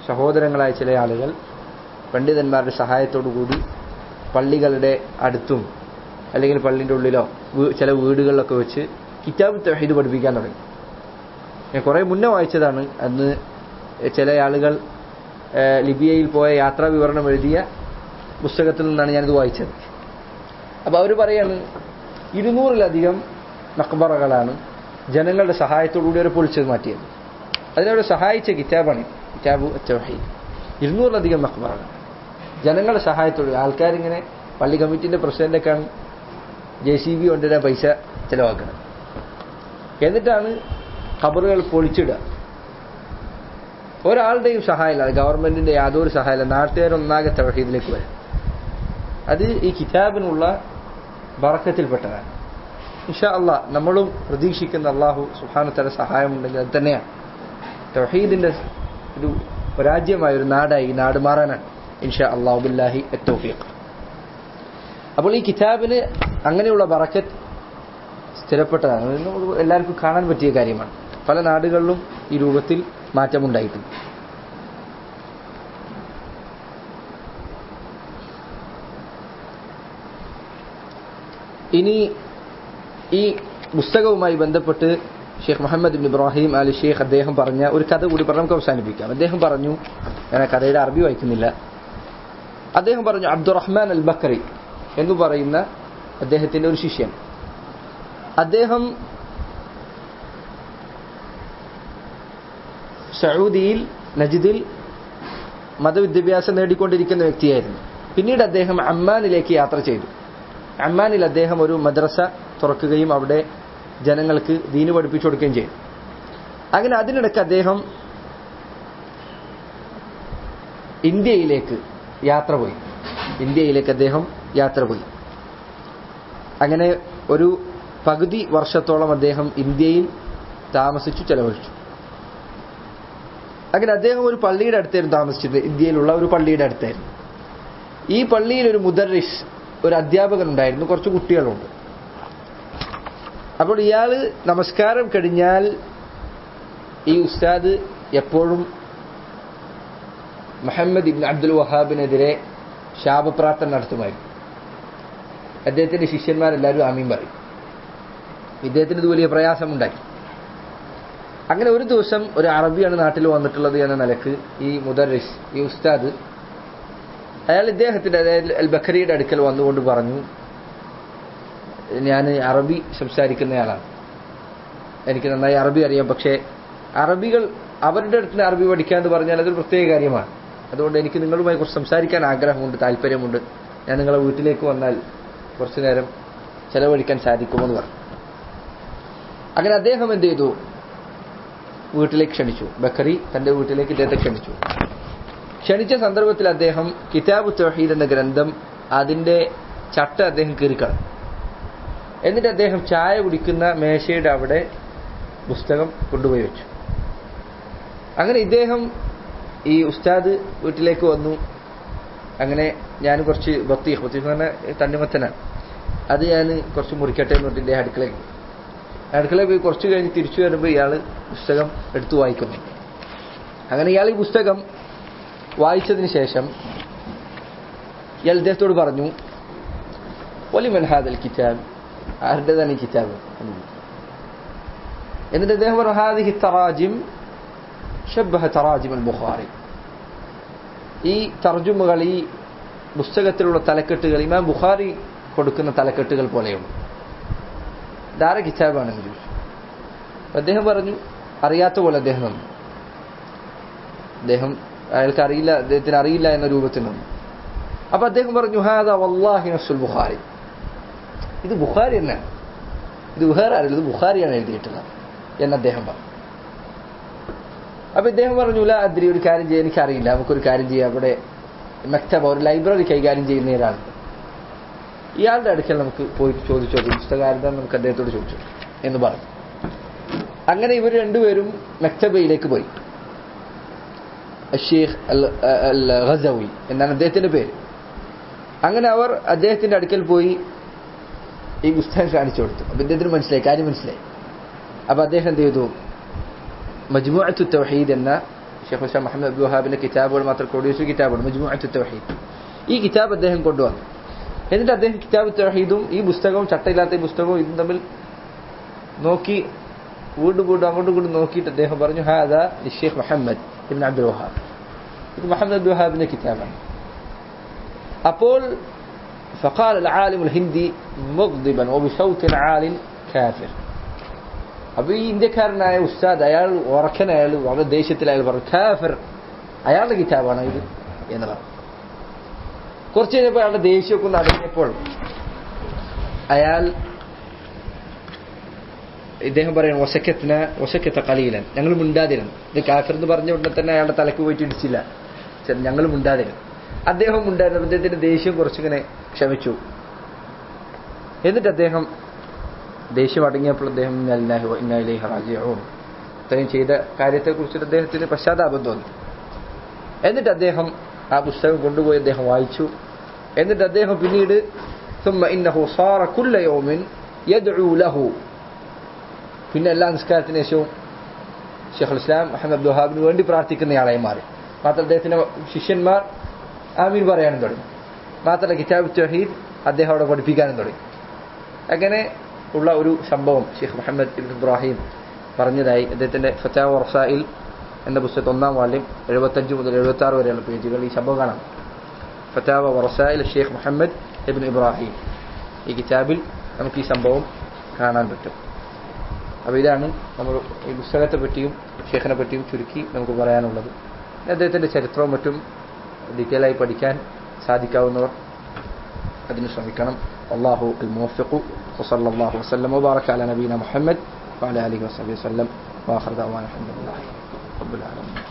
സഹോദരങ്ങളായ ചില ആളുകൾ പണ്ഡിതന്മാരുടെ സഹായത്തോടു കൂടി പള്ളികളുടെ അടുത്തും അല്ലെങ്കിൽ പള്ളിൻ്റെ ഉള്ളിലോ വീ- ചില വീടുകളിലൊക്കെ വെച്ച് കിതാബ് തഹീദ് പഠിപ്പിക്കാൻ തുടങ്ങി ഞാൻ കുറേ മുന്നേ വായിച്ചതാണ് അന്ന് ചില ആളുകൾ ഏഹ്, ലിബിയയിൽ പോയ യാത്രാ വിവരണം എഴുതിയ പുസ്തകത്തിൽ നിന്നാണ് ഞാനിത് വായിച്ചത് അപ്പോൾ അവർ പറയാണ് ഇരുന്നൂറിലധികം മക്ബറകളാണ് ജനങ്ങളുടെ സഹായത്തോടുകൂടി അവർ പൊളിച്ചത് മാറ്റിയത് അതിനവരെ സഹായിച്ച കിതാബാണ് ഇത്. കിതാബു തൗഹീദ് ഇരുന്നൂറിലധികം മക്ബറകൾ ജനങ്ങളുടെ സഹായത്തോട് ആൾക്കാരിങ്ങനെ പള്ളി കമ്മിറ്റിന്റെ പ്രസിഡന്റൊക്കെയാണ് ജെ സി ബി കൊണ്ടുവരാൻ പൈസ ചെലവാക്കുന്നത് എന്നിട്ടാണ് ഖബറുകൾ പൊളിച്ചിടുക ഒരാളുടെയും സഹായമില്ല ഗവൺമെന്റിന്റെ യാതൊരു സഹായമില്ല നാട്ടുകാരൊന്നാകെ തവഹീദിലേക്ക് വരും അത് ഈ കിതാബിനുള്ള ബറക്കത്തിൽപ്പെട്ടതാണ് ഇൻഷാ അള്ളാ നമ്മളും പ്രതീക്ഷിക്കുന്ന അള്ളാഹു സുഹാനത്തല സഹായമുണ്ടെങ്കിൽ അത് തന്നെയാണ് തൗഹീദിന്റെ ഒരു രാജ്യമായ ഒരു നാടായി ഈ നാട് മാറാനാണ് ഇൻഷാ അള്ളാഹു ബില്ലാഹി തൗഫീഖ് അപ്പോൾ ഈ കിതാബിന് അങ്ങനെയുള്ള ബറക്കത്ത് സ്ഥിരപ്പെട്ടതാണ് അത് നമുക്ക് എല്ലാവർക്കും കാണാൻ പറ്റിയ കാര്യമാണ് പല നാടുകളിലും ഈ രൂപത്തിൽ മാറ്റമുണ്ടായിട്ടുണ്ട് ഇനി ഈ പുസ്തകവുമായി ബന്ധപ്പെട്ട് ഷെയ്ഖ് മുഹമ്മദ് ഇബിൻ ഇബ്രാഹിം അലി ഷെയ്ഖ് അദ്ദേഹം പറഞ്ഞ ഒരു കഥ കൂടി പറഞ്ഞ് നമുക്ക് അവസാനിപ്പിക്കാം അദ്ദേഹം പറഞ്ഞു ഞാൻ ആ കഥയുടെ അറബി വായിക്കുന്നില്ല അദ്ദേഹം പറഞ്ഞു അബ്ദുറഹ്മാൻ അൽ ബക്കറി എന്ന് പറയുന്ന അദ്ദേഹത്തിന്റെ ഒരു ശിഷ്യൻ അദ്ദേഹം സൗദിയിൽ നജിദിൽ മതവിദ്യാഭ്യാസം നേടിക്കൊണ്ടിരിക്കുന്ന വ്യക്തിയായിരുന്നു പിന്നീട് അദ്ദേഹം അമ്മാനിലേക്ക് യാത്ര ചെയ്തു അമ്മാനിൽ അദ്ദേഹം ഒരു മദ്രസ തുറക്കുകയും അവിടെ ജനങ്ങൾക്ക് ദീന് പഠിപ്പിച്ചു കൊടുക്കുകയും ചെയ്തു അങ്ങനെ അതിനിടയ്ക്ക് അദ്ദേഹം ഇന്ത്യയിലേക്ക് യാത്ര പോയി ഇന്ത്യയിലേക്ക് അദ്ദേഹം യാത്ര പോയി അങ്ങനെ ഒരു പകുതി വർഷത്തോളം അദ്ദേഹം ഇന്ത്യയിൽ താമസിച്ചു ചെലവഴിച്ചു അങ്ങനെ അദ്ദേഹം ഒരു പള്ളിയുടെ അടുത്തായിരുന്നു താമസിച്ചത് ഇന്ത്യയിലുള്ള ഒരു പള്ളിയുടെ അടുത്തായിരുന്നു ഈ പള്ളിയിൽ ഒരു മുദറിസ് ഒരു അധ്യാപകൻ ഉണ്ടായിരുന്നു കുറച്ച് കുട്ടികളുണ്ട് അപ്പോൾ ഇയാള് നമസ്കാരം കഴിഞ്ഞാൽ ഈ ഉസ്താദ് എപ്പോഴും മുഹമ്മദ് ഇബ്ൻ അബ്ദുൽ വഹാബിനെതിരെ ശാപപ്രാർത്ഥന നടത്തുമായിരുന്നു അദ്ദേഹത്തിന്റെ ശിഷ്യന്മാരെല്ലാവരും ആമീൻ പറയും ഇദ്ദേഹത്തിന് ഇത് വലിയ പ്രയാസമുണ്ടായി അങ്ങനെ ഒരു ദിവസം ഒരു അറബിയാണ് നാട്ടിൽ വന്നിട്ടുള്ളത് എന്ന നിലക്ക് ഈ മുദറിസ് ഈ ഉസ്താദ് അയാൾ ഇദ്ദേഹത്തിന്റെ അതായത് അൽ ബഖരിയുടെ അടുക്കൽ വന്നുകൊണ്ട് പറഞ്ഞു ഞാൻ അറബി സംസാരിക്കുന്നയാളാണ് എനിക്ക് നന്നായി അറബി അറിയാം പക്ഷേ അറബികൾ അവരുടെ അടുത്ത് അറബി പഠിക്കുക എന്ന് പറഞ്ഞാൽ അതൊരു പ്രത്യേക കാര്യമാണ് അതുകൊണ്ട് എനിക്ക് നിങ്ങളുമായി കുറച്ച് സംസാരിക്കാൻ ആഗ്രഹമുണ്ട് താല്പര്യമുണ്ട് ഞാൻ നിങ്ങളെ വീട്ടിലേക്ക് വന്നാൽ കുറച്ചു നേരം ചെലവഴിക്കാൻ സാധിക്കുമെന്ന് പറഞ്ഞു അങ്ങനെ അദ്ദേഹം എന്ത് ചെയ്തു വീട്ടിലേക്ക് ക്ഷണിച്ചു ബക്കറി തന്റെ വീട്ടിലേക്ക് ഇദ്ദേഹത്തെ ക്ഷണിച്ചു ക്ഷണിച്ച സന്ദർഭത്തിൽ അദ്ദേഹം കിതാബ് തൗഹീദ് എന്ന ഗ്രന്ഥം അതിന്റെ ചട്ട അദ്ദേഹം കീറിക്കളഞ്ഞു എന്നിട്ട് അദ്ദേഹം ചായ കുടിക്കുന്ന മേശയുടെ അവിടെ പുസ്തകം കൊണ്ടുപോയി വെച്ചു അങ്ങനെ ഇദ്ദേഹം ഈ ഉസ്താദ് വീട്ടിലേക്ക് വന്നു അങ്ങനെ ഞാൻ കുറച്ച് ബത്തീഹ് ബത്തീഹ് എന്ന് പറഞ്ഞാൽ തണ്ണിമത്തനാണ് അത് ഞാൻ കുറച്ച് മുറിക്കട്ടെ എന്ന് പറഞ്ഞിട്ട് ഇദ്ദേഹം അടുക്കളയിൽ പോയി. അടുക്കളയിൽ പോയി കുറച്ച് കഴിഞ്ഞ് തിരിച്ചു വരുമ്പോൾ ഇയാൾ പുസ്തകം എടുത്തു വായിക്കുന്നു അങ്ങനെ ഇയാൾ ഈ പുസ്തകം വായിച്ചതിന് ശേഷം ഇയാൾ ഇദ്ദേഹത്തോട് പറഞ്ഞു ഒലിമൻ ഹാദൽ കിതാബ് ആരുടേതാണ് ഈ കിതാബ് എന്ന് ചോദിച്ചു. എന്നിട്ട് അദ്ദേഹം പറഞ്ഞു ഹാദിഹി തറാജിം ഷബ്ബഹ തറാജിം അൽ ബുഖാരി ഈ തർജുമകൾ ഈ പുസ്തകത്തിലുള്ള തലക്കെട്ടുകൾ ഇമാം ബുഖാരി കൊടുക്കുന്ന തലക്കെട്ടുകൾ പോലെയുണ്ട് ധാര കിതാബാണെന്ന് ചോദിച്ചു അപ്പൊ അദ്ദേഹം പറഞ്ഞു അറിയാത്ത പോലെ അദ്ദേഹം നിന്നു അദ്ദേഹം അയാൾക്ക് അറിയില്ല അദ്ദേഹത്തിന് അറിയില്ല എന്ന രൂപത്തിൽ നിന്നു അപ്പൊ അദ്ദേഹം പറഞ്ഞു ഹാദ വല്ലാഹി നഫ്സുൽ ബുഖാരി ഇത് ബുഖാരി തന്നെയാണ് ഇത് വേറെ ആരില്ല ഇത് ബുഖാരിയാണ് എഴുതിയിട്ടുള്ളത് എന്ന് അദ്ദേഹം പറഞ്ഞു അപ്പൊ ഇദ്ദേഹം പറഞ്ഞു ലാ അദ്രി ഒരു കാര്യം ചെയ്യാൻ എനിക്കറിയില്ല നമുക്കൊരു കാര്യം ചെയ്യാം അവിടെ മെക്തബ ഒരു ലൈബ്രറി കൈകാര്യം ചെയ്യുന്ന ഒരാൾ ഇയാളുടെ അടുക്കൽ നമുക്ക് പോയി ചോദിച്ചു നോക്കും പുസ്തകാരൻ നമുക്ക് അദ്ദേഹത്തോട് ചോദിച്ചു എന്ന് പറഞ്ഞു അങ്ങനെ ഇവർ രണ്ടുപേരും മെക്തബയിലേക്ക് പോയി ഷെയ്ഖ് അൽ ഖസവി എന്നാണ് അദ്ദേഹത്തിന്റെ പേര് അങ്ങനെ അവർ അദ്ദേഹത്തിന്റെ അടുക്കൽ പോയി ഈ പുസ്തകം കാണിച്ചു കൊടുത്തു അപ്പൊ ഇദ്ദേഹത്തിന് മനസ്സിലായി കാര്യം മനസ്സിലായി അപ്പൊ അദ്ദേഹം എന്ത് ചെയ്തു മജ്മുഅത്തു തൗഹീദ് എന്ന ഷെയ്ഖ് ഹുസാം മുഹമ്മദ് അബ്ദുൽ വഹാബിന്റെ കിതാബുകൾ മാത്രം പ്രൊഡ്യൂസ് കിതാബുകൾ മജ്മുഅത്ത് തൗഹീദ് ഈ കിതാബ് അദ്ദേഹം കൊണ്ടുവന്നു എന്നിട്ട് അദ്ദേഹം കിതാബ് തൗഹീദും ഈ പുസ്തകവും ചട്ടയില്ലാത്ത ഈ പുസ്തകവും ഇതും തമ്മിൽ നോക്കി വീണ്ടും വീണ്ടും അങ്ങോട്ടും ഇങ്ങോട്ടും നോക്കിയിട്ട് അദ്ദേഹം പറഞ്ഞു ഹാദ ഷെയ്ഖ് മുഹമ്മദ് ഇബ്ൻ അബ്ദുൽ വഹാബ് ഇത് മുഹമ്മദ് അബ്ദുൽ വഹാബിന്റെ കിതാബാണ് അപ്പോൾ فقال العالم الهندي مغضبا وبصوت عال كافر അപ്പൊ ഈ ഇന്ത്യക്കാരനായ ഉസ്താദ് അയാൾ ഉറക്കൻ അയാൾ വളരെ ദേഷ്യത്തിൽ അയാൾ പറഞ്ഞു കാഫിർ അയാളുടെ കിതാബാണ് ഇത് എന്ന് പറഞ്ഞു കുറച്ച് കഴിഞ്ഞപ്പോൾ അയാളുടെ ദേഷ്യമൊക്കെ ഒന്ന് അടങ്ങിയപ്പോൾ അയാൾ ഇദ്ദേഹം പറയുന്നു ഒസക്കത്തിന് ഒസക്കത്തെ കലയിലൻ ഞങ്ങൾ മിണ്ടാതിരുന്നു ഇത് കാഫിർ എന്ന് പറഞ്ഞ ഉടനെ തന്നെ അയാളുടെ തലക്ക് പോയിട്ട് ഇടിച്ചില്ല ഞങ്ങൾ മിണ്ടാതിരുന്നു അദ്ദേഹം ഉണ്ടായിരുന്നു അദ്ദേഹത്തിന്റെ ദേഷ്യം കുറച്ചിങ്ങനെ ക്ഷമിച്ചു എന്നിട്ട് അദ്ദേഹം ദേഷ്യം അടങ്ങിയപ്പോൾ അദ്ദേഹം ഇത്രയും ചെയ്ത കാര്യത്തെക്കുറിച്ചിട്ട് അദ്ദേഹത്തിന് പശ്ചാത്താപം തോന്നി എന്നിട്ട് അദ്ദേഹം ആ പുസ്തകം കൊണ്ടുപോയി അദ്ദേഹം വായിച്ചു എന്നിട്ട് അദ്ദേഹം പിന്നീട് ثم إنه صار كل يوم يدعو له പിന്നെ എല്ലാ നിസ്കാരത്തിന് ശേഷവും ഷെയ്ഖുൽ ഇസ്ലാം അഹമ്മദ് അബ്ദുൽ വഹാബിന് വേണ്ടി പ്രാർത്ഥിക്കുന്നയാളായി മാറി മാത്രം അദ്ദേഹത്തിന്റെ ശിഷ്യന്മാർ ആമീൻ പറയാനും തുടങ്ങി മാത്രമല്ല കിതാബ് തഹീദ് അദ്ദേഹം അവിടെ പഠിപ്പിക്കാനും തുടങ്ങി അങ്ങനെ ഉള്ള ഒരു സംഭവം ഷെയ്ഖ് മുഹമ്മദ് ഇബ് ഇബ്രാഹിം പറഞ്ഞതായി അദ്ദേഹത്തിന്റെ ഫത്താവ് റസായിൽ എന്ന പുസ്തകത്തെ ഒന്നാം വാല്യം എഴുപത്തഞ്ച് മുതൽ എഴുപത്തി ആറ് വരെയുള്ള പേജുകൾ ഈ സംഭവം കാണാം ഫത്താവ വറസായിൽ ഷെയ്ഖ് മുഹമ്മദ് ഇബിൻ ഇബ്രാഹിം ഈ കിതാബിൽ നമുക്ക് ഈ സംഭവം കാണാൻ പറ്റും അപ്പോൾ ഇതാണ് നമ്മൾ ഈ പുസ്തകത്തെ പറ്റിയും ഷെയ്ഖിനെ പറ്റിയും ചുരുക്കി നമുക്ക് പറയാനുള്ളത് അദ്ദേഹത്തിന്റെ ചരിത്രവും മറ്റും ഡീറ്റെയിൽ ആയി പഠിക്കാൻ സാധിക്കാവുന്നവർ അതിന് ശ്രമിക്കണം അള്ളാഹു അൽ മുവഫിഖു وصلى الله وسلم وبارك على نبينا محمد وعلى اله وصحبه وسلم واخر دعوانا الحمد لله رب العالمين